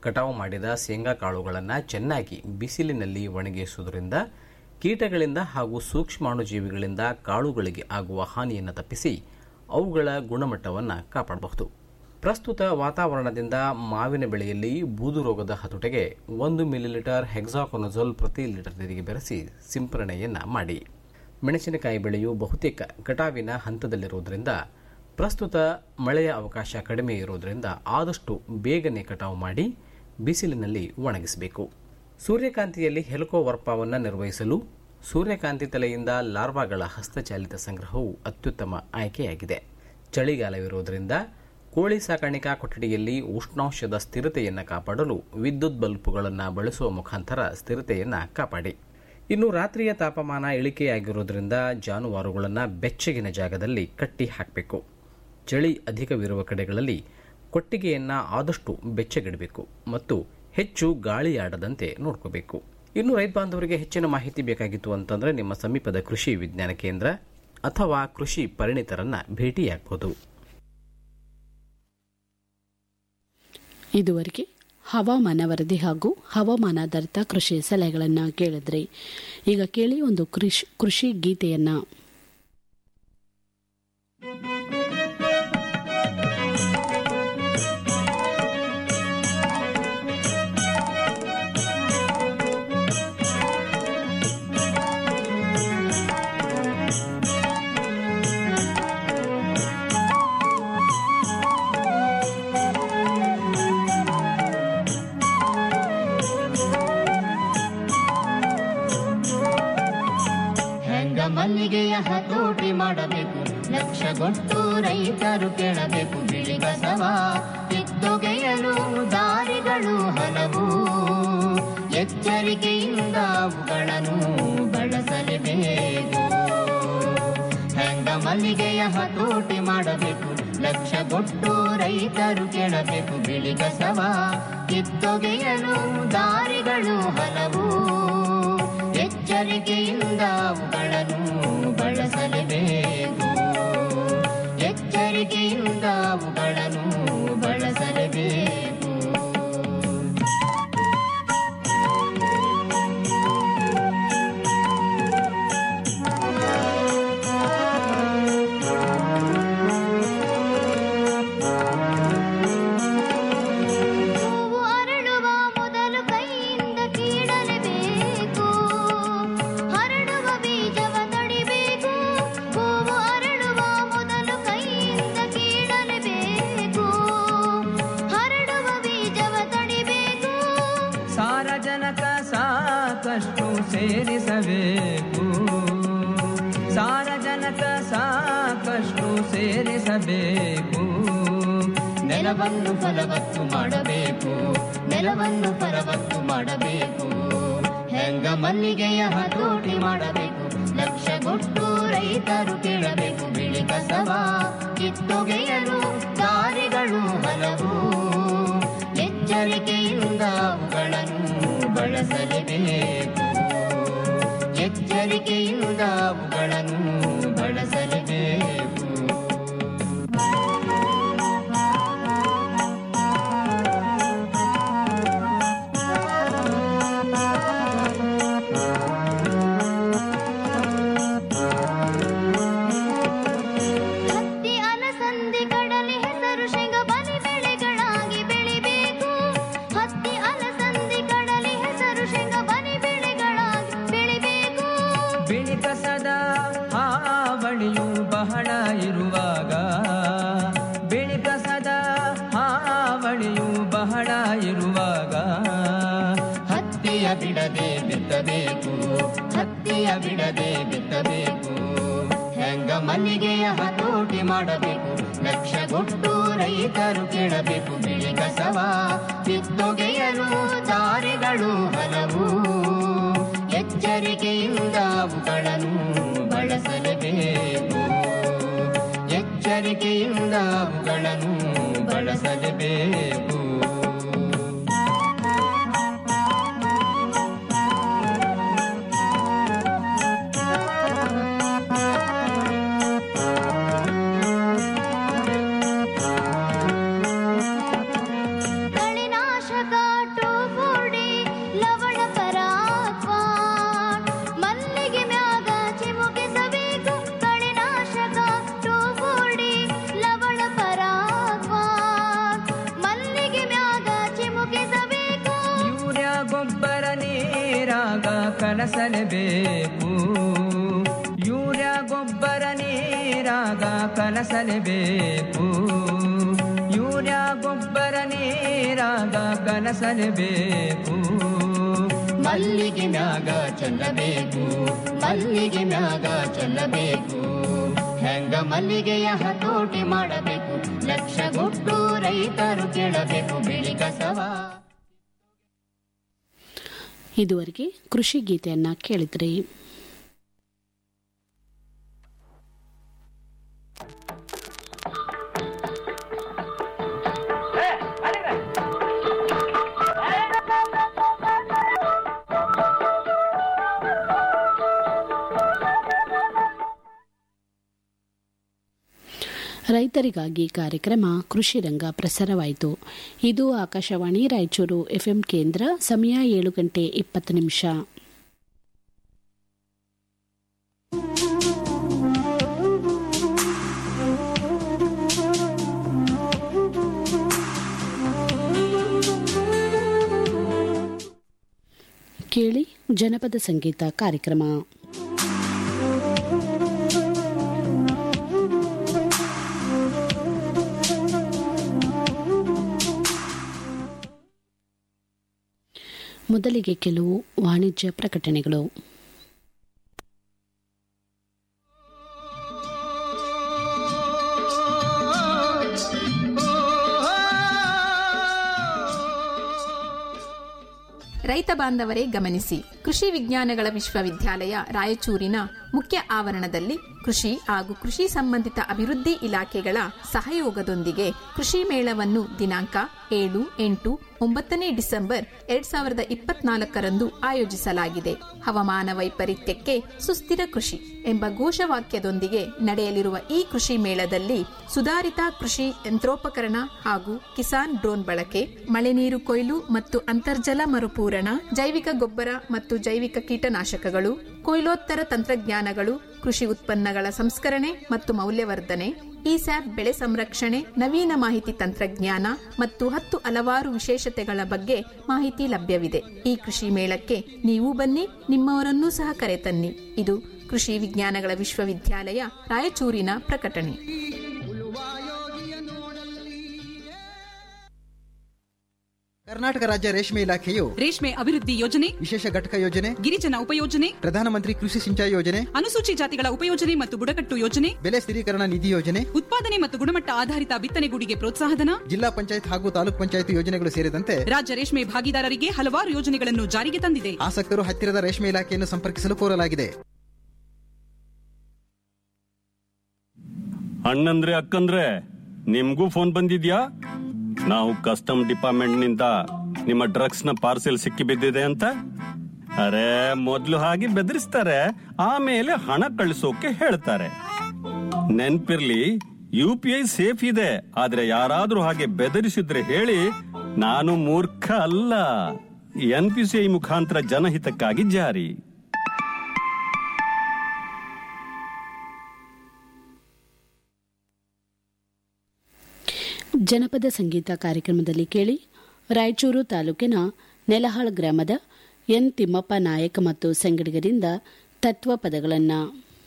ಕಟಾವು ಮಾಡಿದ ಶೇಂಗಾ ಕಾಳುಗಳನ್ನು ಚೆನ್ನಾಗಿ ಬಿಸಿಲಿನಲ್ಲಿ ಒಣಗಿಸುವುದರಿಂದ ಕೀಟಗಳಿಂದ ಹಾಗೂ ಸೂಕ್ಷ್ಮಾಣುಜೀವಿಗಳಿಂದ ಕಾಳುಗಳಿಗೆ ಆಗುವ ಹಾನಿಯನ್ನು ತಪ್ಪಿಸಿ ಅವುಗಳ ಗುಣಮಟ್ಟವನ್ನು ಕಾಪಾಡಬಹುದು ಪ್ರಸ್ತುತ ವಾತಾವರಣದಿಂದ ಮಾವಿನ ಬೆಳೆಯಲ್ಲಿ ಬೂದು ರೋಗದ ಹತೋಟಿಗೆ ಒಂದು ಮಿಲಿಲೀಟರ್ ಹೆಕ್ಸಾಕೊನಜೋಲ್ ಪ್ರತಿ ಲೀಟರ್ ನೀರಿಗೆ ಬೆರೆಸಿ ಸಿಂಪರಣೆಯನ್ನ ಮಾಡಿ ಮೆಣಸಿನಕಾಯಿ ಬೆಳೆಯು ಬಹುತೇಕ ಕಟಾವಿನ ಹಂತದಲ್ಲಿರುವುದರಿಂದ ಪ್ರಸ್ತುತ ಮಳೆಯ ಅವಕಾಶ ಕಡಿಮೆ ಇರುವುದರಿಂದ ಆದಷ್ಟು ಬೇಗನೆ ಕಟಾವು ಮಾಡಿ ಬಿಸಿಲಿನಲ್ಲಿ ಒಣಗಿಸಬೇಕು ಸೂರ್ಯಕಾಂತಿಯಲ್ಲಿ ಹೆಲಿಕೋವರ್ಪವನ್ನು ನಿರ್ವಹಿಸಲು ಸೂರ್ಯಕಾಂತಿ ತಲೆಯಿಂದ ಲಾರ್ವಾಗಳ ಹಸ್ತಚಾಲಿತ ಸಂಗ್ರಹವು ಅತ್ಯುತ್ತಮ ಆಯ್ಕೆಯಾಗಿದೆ ಚಳಿಗಾಲವಿರುವುದರಿಂದ ಕೋಳಿ ಸಾಕಾಣಿಕಾ ಕೊಠಡಿಯಲ್ಲಿ ಉಷ್ಣಾಂಶದ ಸ್ಥಿರತೆಯನ್ನು ಕಾಪಾಡಲು ವಿದ್ಯುತ್ ಬಲ್ಬುಗಳನ್ನು ಬಳಸುವ ಮುಖಾಂತರ ಸ್ಥಿರತೆಯನ್ನು ಕಾಪಾಡಿ ಇನ್ನು ರಾತ್ರಿಯ ತಾಪಮಾನ ಇಳಿಕೆಯಾಗಿರುವುದರಿಂದ ಜಾನುವಾರುಗಳನ್ನು ಬೆಚ್ಚಗಿನ ಜಾಗದಲ್ಲಿ ಕಟ್ಟಿ ಹಾಕಬೇಕು ಚಳಿ ಅಧಿಕವಿರುವ ಕಡೆಗಳಲ್ಲಿ ಕೊಟ್ಟಿಗೆಯನ್ನು ಆದಷ್ಟು ಬೆಚ್ಚಗಿಡಬೇಕು ಮತ್ತು ಹೆಚ್ಚು ಗಾಳಿಯಾಡದಂತೆ ನೋಡ್ಕೋಬೇಕು ಇನ್ನು ರೈತ ಬಾಂಧವರಿಗೆ ಹೆಚ್ಚಿನ ಮಾಹಿತಿ ಬೇಕಾಗಿತ್ತು ಅಂತಂದ್ರೆ ನಿಮ್ಮ ಸಮೀಪದ ಕೃಷಿ ವಿಜ್ಞಾನ ಕೇಂದ್ರ ಅಥವಾ ಕೃಷಿ ಪರಿಣಿತರನ್ನ ಭೇಟಿಯಾಗಬಹುದು ಇದುವರೆಗೆ ಹವಾಮಾನ ವರದಿ ಹಾಗೂ ಹವಾಮಾನಾಧಾರಿತ ಕೃಷಿ ಸಲಹೆಗಳನ್ನು ಕೇಳಿದ್ರಿ ಈಗ ಕೇಳಿ ಒಂದು ಕೃಷಿ ಕೃಷಿ ಗೀತೆಯನ್ನ ಹೆಂಗ ಮಲ್ಲಿಗೆಯ ಹತೋಟಿ ಮಾಡಬೇಕು ಲಕ್ಷಗೊಟ್ಟು ರೈತರು ಕೇಳಬೇಕು ಬಿಳಿ ಕಸವ ಕಿತ್ತೊಗೆಯಲು ದಾರಿಗಳು ಹಲವು ಎಚ್ಚರಿಕೆಯಿಂದ ಅವುಗಳನ್ನು ಬಳಸಲೇಬೇಕು ಹೆಂಗ ಮಲ್ಲಿಗೆಯ ಹತೋಟಿ ಮಾಡಬೇಕು ಲಕ್ಷಗೊಟ್ಟು ರೈತರು ಕೇಳಬೇಕು ಬಿಳಿ ಕಸವ ಕಿತ್ತೊಗೆಯಲು ದಾರಿಗಳು ಹಲವು ಎಚ್ಚರಿಕೆಯಿಂದ ಅವುಗಳನ್ನು ಬಳಸಲೇಬೇಕು ಎಚ್ಚರಿಕೆಯಿಂದ ಅವುಗಳನ್ನು ಬಳಸಲೇಬೇಕು ಹೂವು ಅರಳುವ ಮೊದಲು ಕೈಯಿಂದ ಕೀಳಲೇಬೇಕು ಹರಡುವ ಬೀಜವ ತಡಿಬೇಕು ಹೂವು ಅರಳುವ ಮೊದಲು ಕೈಯಿಂದ ಕೀಳಲೇಬೇಕು ಹರಡುವ ಬೀಜವ ತಡಿಬೇಕು ಸಾರಜನಕ ಸಾಕಷ್ಟು ಸೇರಿಸಬೇಕು ಸಾರಜನಕ ಸಾಕಷ್ಟು ಸೇರಿಸಬೇಕು ನೆಲವನ್ನು ಫಲವತ್ತು ಮಾಡಬೇಕು ನೆಲವನ್ನು ಫಲವತ್ತು ಮಾಡಬೇಕು ಹೆಂಗ ಮಲ್ಲಿಗೆಯ ಹತೋಟಿ ಮಾಡಬೇಕು ಲಕ್ಷಗೊಟ್ಟು ರೈತರು ಕೇಳಬೇಕು ಬಿಳಿ ಕಸವ ಕಿತ್ತೊಗೆಯಲು ದಾರಿಗಳು ಹಲವು ಎಚ್ಚರಿಕೆಯಿಂದ ಅವುಗಳನ್ನು ಬಳಸಲೇಬೇಕು ಎಚ್ಚರಿಕೆಯಿಂದ ಅವುಗಳನ್ನು ಬಳಸಲೇಬೇಕು ಹತ್ತಿ ಅಲಸಂದಿ ಕಡಲೆ ಹೆಸರು ಶೇಂಗ ಬಲಿ ಬೆಳೆಗಳಾಗಿ ಬೆಳಿಬೇಕು ಹತ್ತಿ ಅಲಸಂದಿ ಕಡಲೆ ಹೆಸರು ಶೇಂಗ ಬಲಿ ಬೆಳೆಗಳಾಗಿ ಬೆಳಿಬೇಕು ಬಿಳಿ ಕಸದ ಹಾವಳಿಯು ಬಹಳ ಇರುವಾಗ ಬಿಳಿ ಕಸದ ಹಾವಳಿಯು ಬಹಳ ಇರುವಾಗ ಹತ್ತಿಯ ಬಿಡದೆ ಬಿತ್ತಬೇಕು ಹತ್ತಿಯ ಬಿಡದೆ ಬಿತ್ತಬೇಕು ಹೆಂಗ ಮಲ್ಲಿಗೆಯ ಹತೋಟಿ ಮಾಡಬೇಕು ಲಕ್ಷಗೊಟ್ಟು ರೈತರು ಕೇಳಬೇಕು ಬಿಳಿ ಕಸವ ಕಿತ್ತೊಗೆಯಲು ದಾರಿಗಳು ಹಲವು ಎಚ್ಚರಿಕೆಯಿಂದ ಅವುಗಳನ್ನು ಬಳಸಲೇಬೇಕು ಎಚ್ಚರಿಕೆಯಿಂದ ಅವುಗಳನ್ನು ಬಳಸಲೇಬೇಕು ಕಳೆನಾಶಕ ಕಲಸಲೇಬೇಕು ಯೂರಿಯಾ ಗೊಬ್ಬರ ನೀರಾಗ ಕಲಸಲೇಬೇಕು ಯೂರಿಯಾ ಗೊಬ್ಬರ ನೀರಾಗ ಕಲಸಲೇಬೇಕು ಮಲ್ಲಿಗೆ ಮ್ಯಾಗ ಚೆಲ್ಲಬೇಕು ಮಲ್ಲಿಗೆ ಮ್ಯಾಗ ಚೆಲ್ಲಬೇಕು ಹೆಂಗ ಮಲ್ಲಿಗೆಯ ಹತೋಟಿ ಮಾಡಬೇಕು ಲಕ್ಷಗೊಟ್ಟು ರೈತರು ಕೇಳಬೇಕು ಬಿಳಿ ಕಸವ ಇದುವರೆಗೆ ಕೃಷಿ ಗೀತೆಯನ್ನ ಕೇಳಿದ್ರಿ ರೈತರಿಗಾಗಿ ಕಾರ್ಯಕ್ರಮ ಕೃಷಿ ರಂಗ ಪ್ರಸಾರವಾಯಿತು ಇದು ಆಕಾಶವಾಣಿ ರಾಯಚೂರು ಎಫ್ಎಂ ಕೇಂದ್ರ ಸಮಯ ಏಳು ಗಂಟೆ ಇಪ್ಪತ್ತು ನಿಮಿಷ ಕೇಳಿ ಜನಪದ ಸಂಗೀತ ಕಾರ್ಯಕ್ರಮ ಮೊದಲಿಗೆ ಕೆಲವು ವಾಣಿಜ್ಯ ಪ್ರಕಟಣೆಗಳು ರೈತ ಬಾಂಧವರೇ ಗಮನಿಸಿ ಕೃಷಿ ವಿಜ್ಞಾನಗಳ ವಿಶ್ವವಿದ್ಯಾಲಯ ರಾಯಚೂರಿನ ಮುಖ್ಯ ಆವರಣದಲ್ಲಿ ಕೃಷಿ ಹಾಗೂ ಕೃಷಿ ಸಂಬಂಧಿತ ಅಭಿವೃದ್ಧಿ ಇಲಾಖೆಗಳ ಸಹಯೋಗದೊಂದಿಗೆ ಕೃಷಿ ಮೇಳವನ್ನು ದಿನಾಂಕ ಏಳು ಎಂಟು ಒಂಬತ್ತನೇ ಡಿಸೆಂಬರ್ ಎರಡ್ ಸಾವಿರದ ಇಪ್ಪತ್ನಾಲ್ಕರಂದು ಆಯೋಜಿಸಲಾಗಿದೆ ಹವಾಮಾನ ವೈಪರೀತ್ಯಕ್ಕೆ ಸುಸ್ಥಿರ ಕೃಷಿ ಎಂಬ ಘೋಷವಾಕ್ಯದೊಂದಿಗೆ ನಡೆಯಲಿರುವ ಈ ಕೃಷಿ ಮೇಳದಲ್ಲಿ ಸುಧಾರಿತ ಕೃಷಿ ಯಂತ್ರೋಪಕರಣ ಹಾಗೂ ಕಿಸಾನ್ ಡ್ರೋನ್ ಬಳಕೆ ಮಳೆ ನೀರು ಕೊಯ್ಲು ಮತ್ತು ಅಂತರ್ಜಲ ಮರುಪೂರಣ ಜೈವಿಕ ಗೊಬ್ಬರ ಮತ್ತು ಜೈವಿಕ ಕೀಟನಾಶಕಗಳು ಕೊಯ್ಲೋತ್ತರ ತಂತ್ರಜ್ಞಾನಗಳು ಕೃಷಿ ಉತ್ಪನ್ನಗಳ ಸಂಸ್ಕರಣೆ ಮತ್ತು ಮೌಲ್ಯವರ್ಧನೆ ಇಸ್ಯಾಪ್ ಬೆಳೆ ಸಂರಕ್ಷಣೆ ನವೀನ ಮಾಹಿತಿ ತಂತ್ರಜ್ಞಾನ ಮತ್ತು ಹತ್ತು ಹಲವಾರು ವಿಶೇಷತೆಗಳ ಬಗ್ಗೆ ಮಾಹಿತಿ ಲಭ್ಯವಿದೆ ಈ ಕೃಷಿ ಮೇಳಕ್ಕೆ ನೀವು ಬನ್ನಿ ನಿಮ್ಮವರನ್ನೂ ಸಹ ಕರೆತನ್ನಿ ಇದು ಕೃಷಿ ವಿಜ್ಞಾನಗಳ ವಿಶ್ವವಿದ್ಯಾಲಯ ರಾಯಚೂರಿನ ಪ್ರಕಟಣೆ ಕರ್ನಾಟಕ ರಾಜ್ಯ ರೇಷ್ಮೆ ಇಲಾಖೆಯು ರೇಷ್ಮೆ ಅಭಿವೃದ್ಧಿ ಯೋಜನೆ ವಿಶೇಷ ಘಟಕ ಯೋಜನೆ ಗಿರಿಜನ ಉಪಯೋಜನೆ ಪ್ರಧಾನಮಂತ್ರಿ ಕೃಷಿ ಸಿಂಚಾಯಿ ಯೋಜನೆ ಅನುಸೂಚಿ ಜಾತಿಗಳ ಉಪಯೋಜನೆ ಮತ್ತು ಬುಡಕಟ್ಟು ಯೋಜನೆ ಬೆಲೆ ಸ್ಥಿರೀಕರಣ ನಿಧಿ ಯೋಜನೆ ಉತ್ಪಾದನೆ ಮತ್ತು ಗುಣಮಟ್ಟ ಆಧಾರಿತ ಬಿತ್ತನೆಗೂಡಿಗೆ ಪ್ರೋತ್ಸಾಹಧನ ಜಿಲ್ಲಾ ಪಂಚಾಯತ್ ಹಾಗೂ ತಾಲೂಕ್ ಪಂಚಾಯತ್ ಯೋಜನೆಗಳು ಸೇರಿದಂತೆ ರಾಜ್ಯ ರೇಷ್ಮೆ ಭಾಗಿದಾರರಿಗೆ ಹಲವಾರು ಯೋಜನೆಗಳನ್ನು ಜಾರಿಗೆ ತಂದಿದೆ ಆಸಕ್ತರು ಹತ್ತಿರದ ರೇಷ್ಮೆ ಇಲಾಖೆಯನ್ನು ಸಂಪರ್ಕಿಸಲು ಕೋರಲಾಗಿದೆ ಅಣ್ಣಂದ್ರೆ ಅಕ್ಕಂದ್ರೆ ನಿಮ್ಗೂ ಫೋನ್ ಬಂದಿದ್ಯಾ ನಾವು ಕಸ್ಟಮ್ ಡಿಪಾರ್ಟ್ಮೆಂಟ್ ನಿಂದ ನಿಮ್ಮ ಡ್ರಗ್ಸ್ ನ ಪಾರ್ಸೆಲ್ ಸಿಕ್ಕಿ ಬಿದ್ದಿದೆ ಅಂತ ಅರೆ ಮೊದ್ಲು ಹಾಗೆ ಬೆದರಿಸ್ತಾರೆ ಆಮೇಲೆ ಹಣ ಕಳಿಸೋಕೆ ಹೇಳ್ತಾರೆ ನೆನ್ಪಿರ್ಲಿ ಯು ಪಿ ಐ ಸೇಫ್ ಇದೆ ಆದ್ರೆ ಯಾರಾದ್ರೂ ಹಾಗೆ ಬೆದರಿಸಿದ್ರೆ ಹೇಳಿ ನಾನು ಮೂರ್ಖ ಅಲ್ಲ ಎನ್ ಪಿ ಸಿ ಐ ಮುಖಾಂತರ ಜನಹಿತಕ್ಕಾಗಿ ಜಾರಿ ಜನಪದ ಸಂಗೀತ ಕಾರ್ಯಕ್ರಮದಲ್ಲಿ ಕೇಳಿ ರಾಯಚೂರು ತಾಲೂಕಿನ ನೆಲಹಾಳ್ ಗ್ರಾಮದ ಎನ್ ತಿಮ್ಮಪ್ಪ ನಾಯಕ್ ಮತ್ತು ಸಂಗಡಿಗರಿಂದ ತತ್ವ ಪದಗಳನ್ನು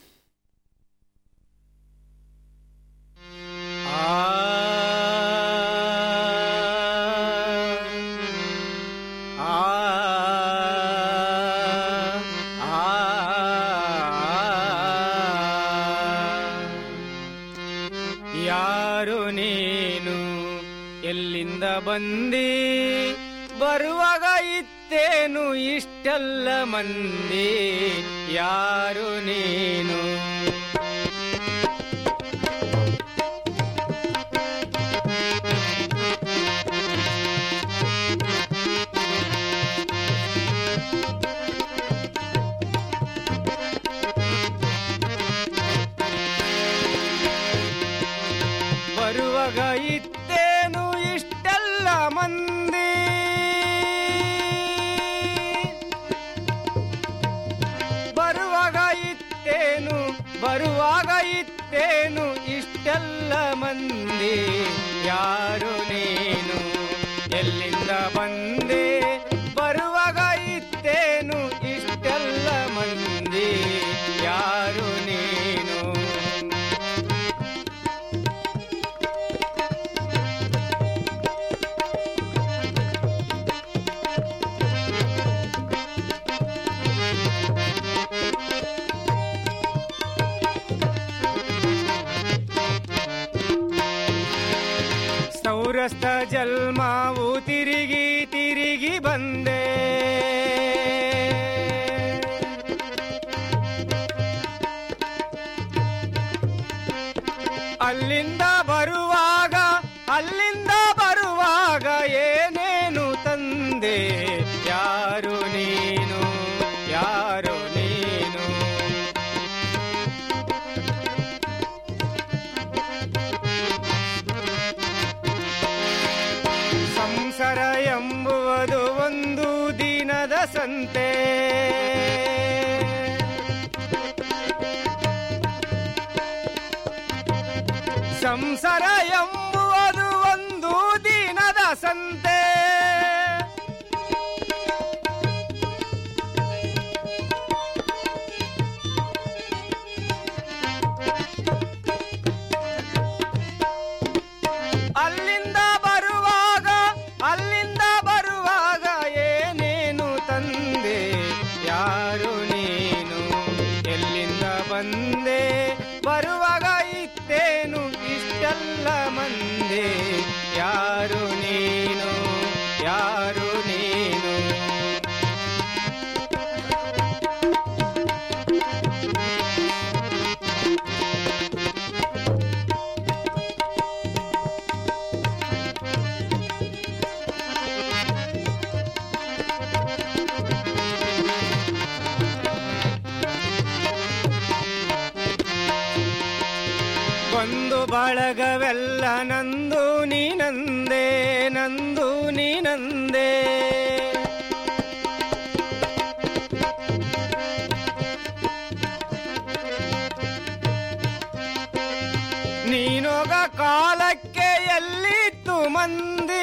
ಯಾರು ನೀನು ಎಲ್ಲಿಂದ ಬಂದಿ ಬರುವಾಗ ಇತ್ತೇನು ಇಷ್ಟಲ್ಲ ಮಂದಿ ಯಾರು ನೀನು ಬರುವಾಗ ಇತ್ತೇನು ಇಷ್ಟಲ್ಲ ಮಂದಿ ಬರುವಾಗ ಇತ್ತೇನು ಬರುವಾಗ ಇತ್ತೇನು ಇಷ್ಟೆಲ್ಲ ಮಂದಿ ಯಾರು ನೀನು ಎಲ್ಲಿಂದ ಬಂದೆ ಬರುವಾಗ ಇತ್ತೇನು ಇಷ್ಟೆಲ್ಲ ಸಂತೆ ಸಂಸಾರ ಎಂಬುವುದು ಒಂದು ದಿನದ ಸಂತೆ ಅಲ್ಲಿಂದ ಬರುವಾಗ ಅಲ್ಲಿಂದ ಬರುವಾಗ ಏನೇನು ತಂದೆ ಯಾರು ನೀನು ಎಲ್ಲಿಂದ ಬಂದೆ ಬರುವಾಗ ಇತ್ತೇನು ಇಷ್ಟೆಲ್ಲ ಮಂದೆ ಯಾರು ನೀನು ಯಾರು ನೀನು ಬಂದು ಬಳಗವೆಲ್ಲ ನಂದು ನೀನಂದೆ ನಂದು ನೀನಂದೆ ನೀನೋಗ ಕಾಲಕ್ಕೆ ಎಲ್ಲಿತ್ತು ಮಂದಿ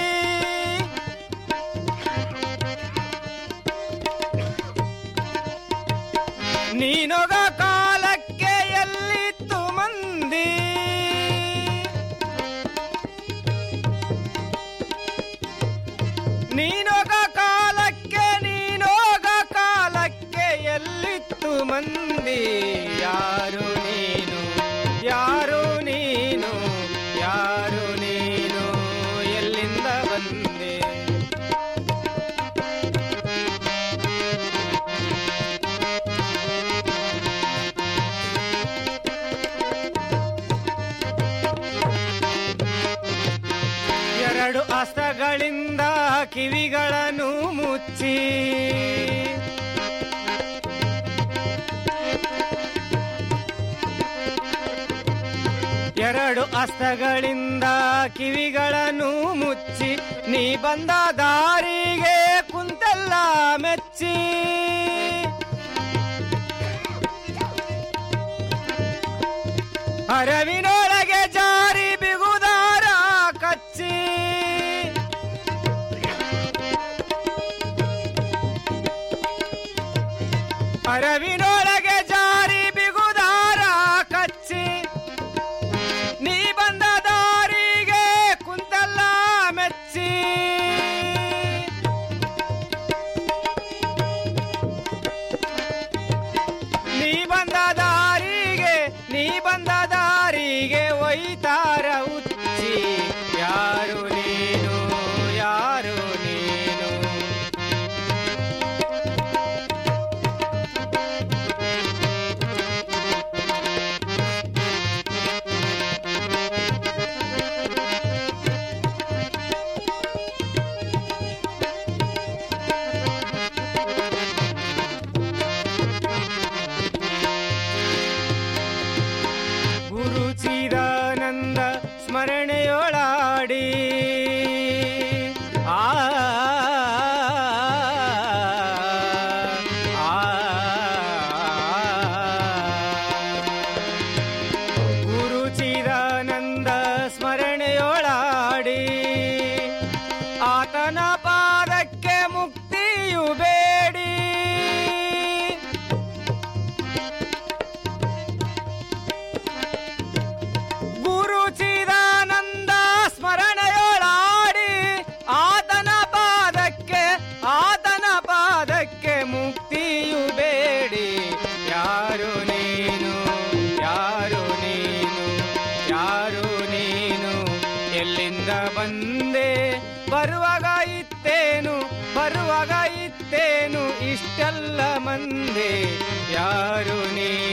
ನೀನೊಗ ಕಾಲಕ್ಕೆ ಎಲ್ಲಿತ್ತು ಮಂದಿ ನೀನೊಗ ಕಾಲಕ್ಕೆ ನೀನೋಗ ಕಾಲಕ್ಕೆ ಎಲ್ಲಿತ್ತು ಮಂದಿ ಯಾರು ನೀನು ಯಾರು ನೀನು ಯಾರು ನೀನು ಎಲ್ಲಿಂದ ಬಂದೆ ಎರಡು ಹಸ್ತಗಳಿಂದ ಕಿವಿಗಳನ್ನು ಮುಚ್ಚಿ ಎರಡು ಹಸ್ತಗಳಿಂದ ಕಿವಿಗಳನ್ನು ಮುಚ್ಚಿ ನೀ ಬಂದ ದಾರಿಗೆ ಕುಂತೆಲ್ಲ ಮೆಚ್ಚಿ ಅರವಿನೊಳಗೆ ಜಾರಿ ಬಿಗುದಾರ ಕಚ್ಚಿ ಅರವಿನೊಳಗೆ ಜಾರಿ ಬಿಗುದಾರ ಕಚ್ಚಿ ನೀ ಬಂದ ದಾರಿಗೆ ಕುಂತಲ್ಲ ಮೆಚ್ಚಿ ನೀ ಬಂದ ದಾರಿಗೆ ನೀ ಬಂದ ದಾರಿಗೆ ಒಯ್ತಾರ ಉಚ್ಚಿ ಯಾರು ನೀನು ಯಾರು ನೀನು ಗುರು ಚಿದಾನಂದ ಸ್ಮರಣೆಯೊಳಾಡಿ ಆ ಆ, ಗುರು ಚಿದಾನಂದ ಸ್ಮರಣೆಯೊಳಾಡಿ ಆತನ ಪಾದಕ್ಕೆ ಮುಕ್ತಿಯು ಬೇಡಿ ಗುರು ಚಿದಾನಂದ ಸ್ಮರಣೆಯೊಳಾಡಿ ಆತನ ಪಾದಕ್ಕೆ ಆತನ ಪಾದಕ್ಕೆ ಮುಕ್ತಿಯು ಬೇಡಿ ಯಾರು ನೀನು ಯಾರು ನೀನು ಯಾರು ನೀನು ಎಲ್ಲಿಂದ ಬಂದೆ ಬರುವಾಗ ಇತ್ತೇನು ಬರುವಾಗ ಇತ್ತೇನು ಇಷ್ಟೆಲ್ಲ ಮಂದೆ ಯಾರು ನೀನು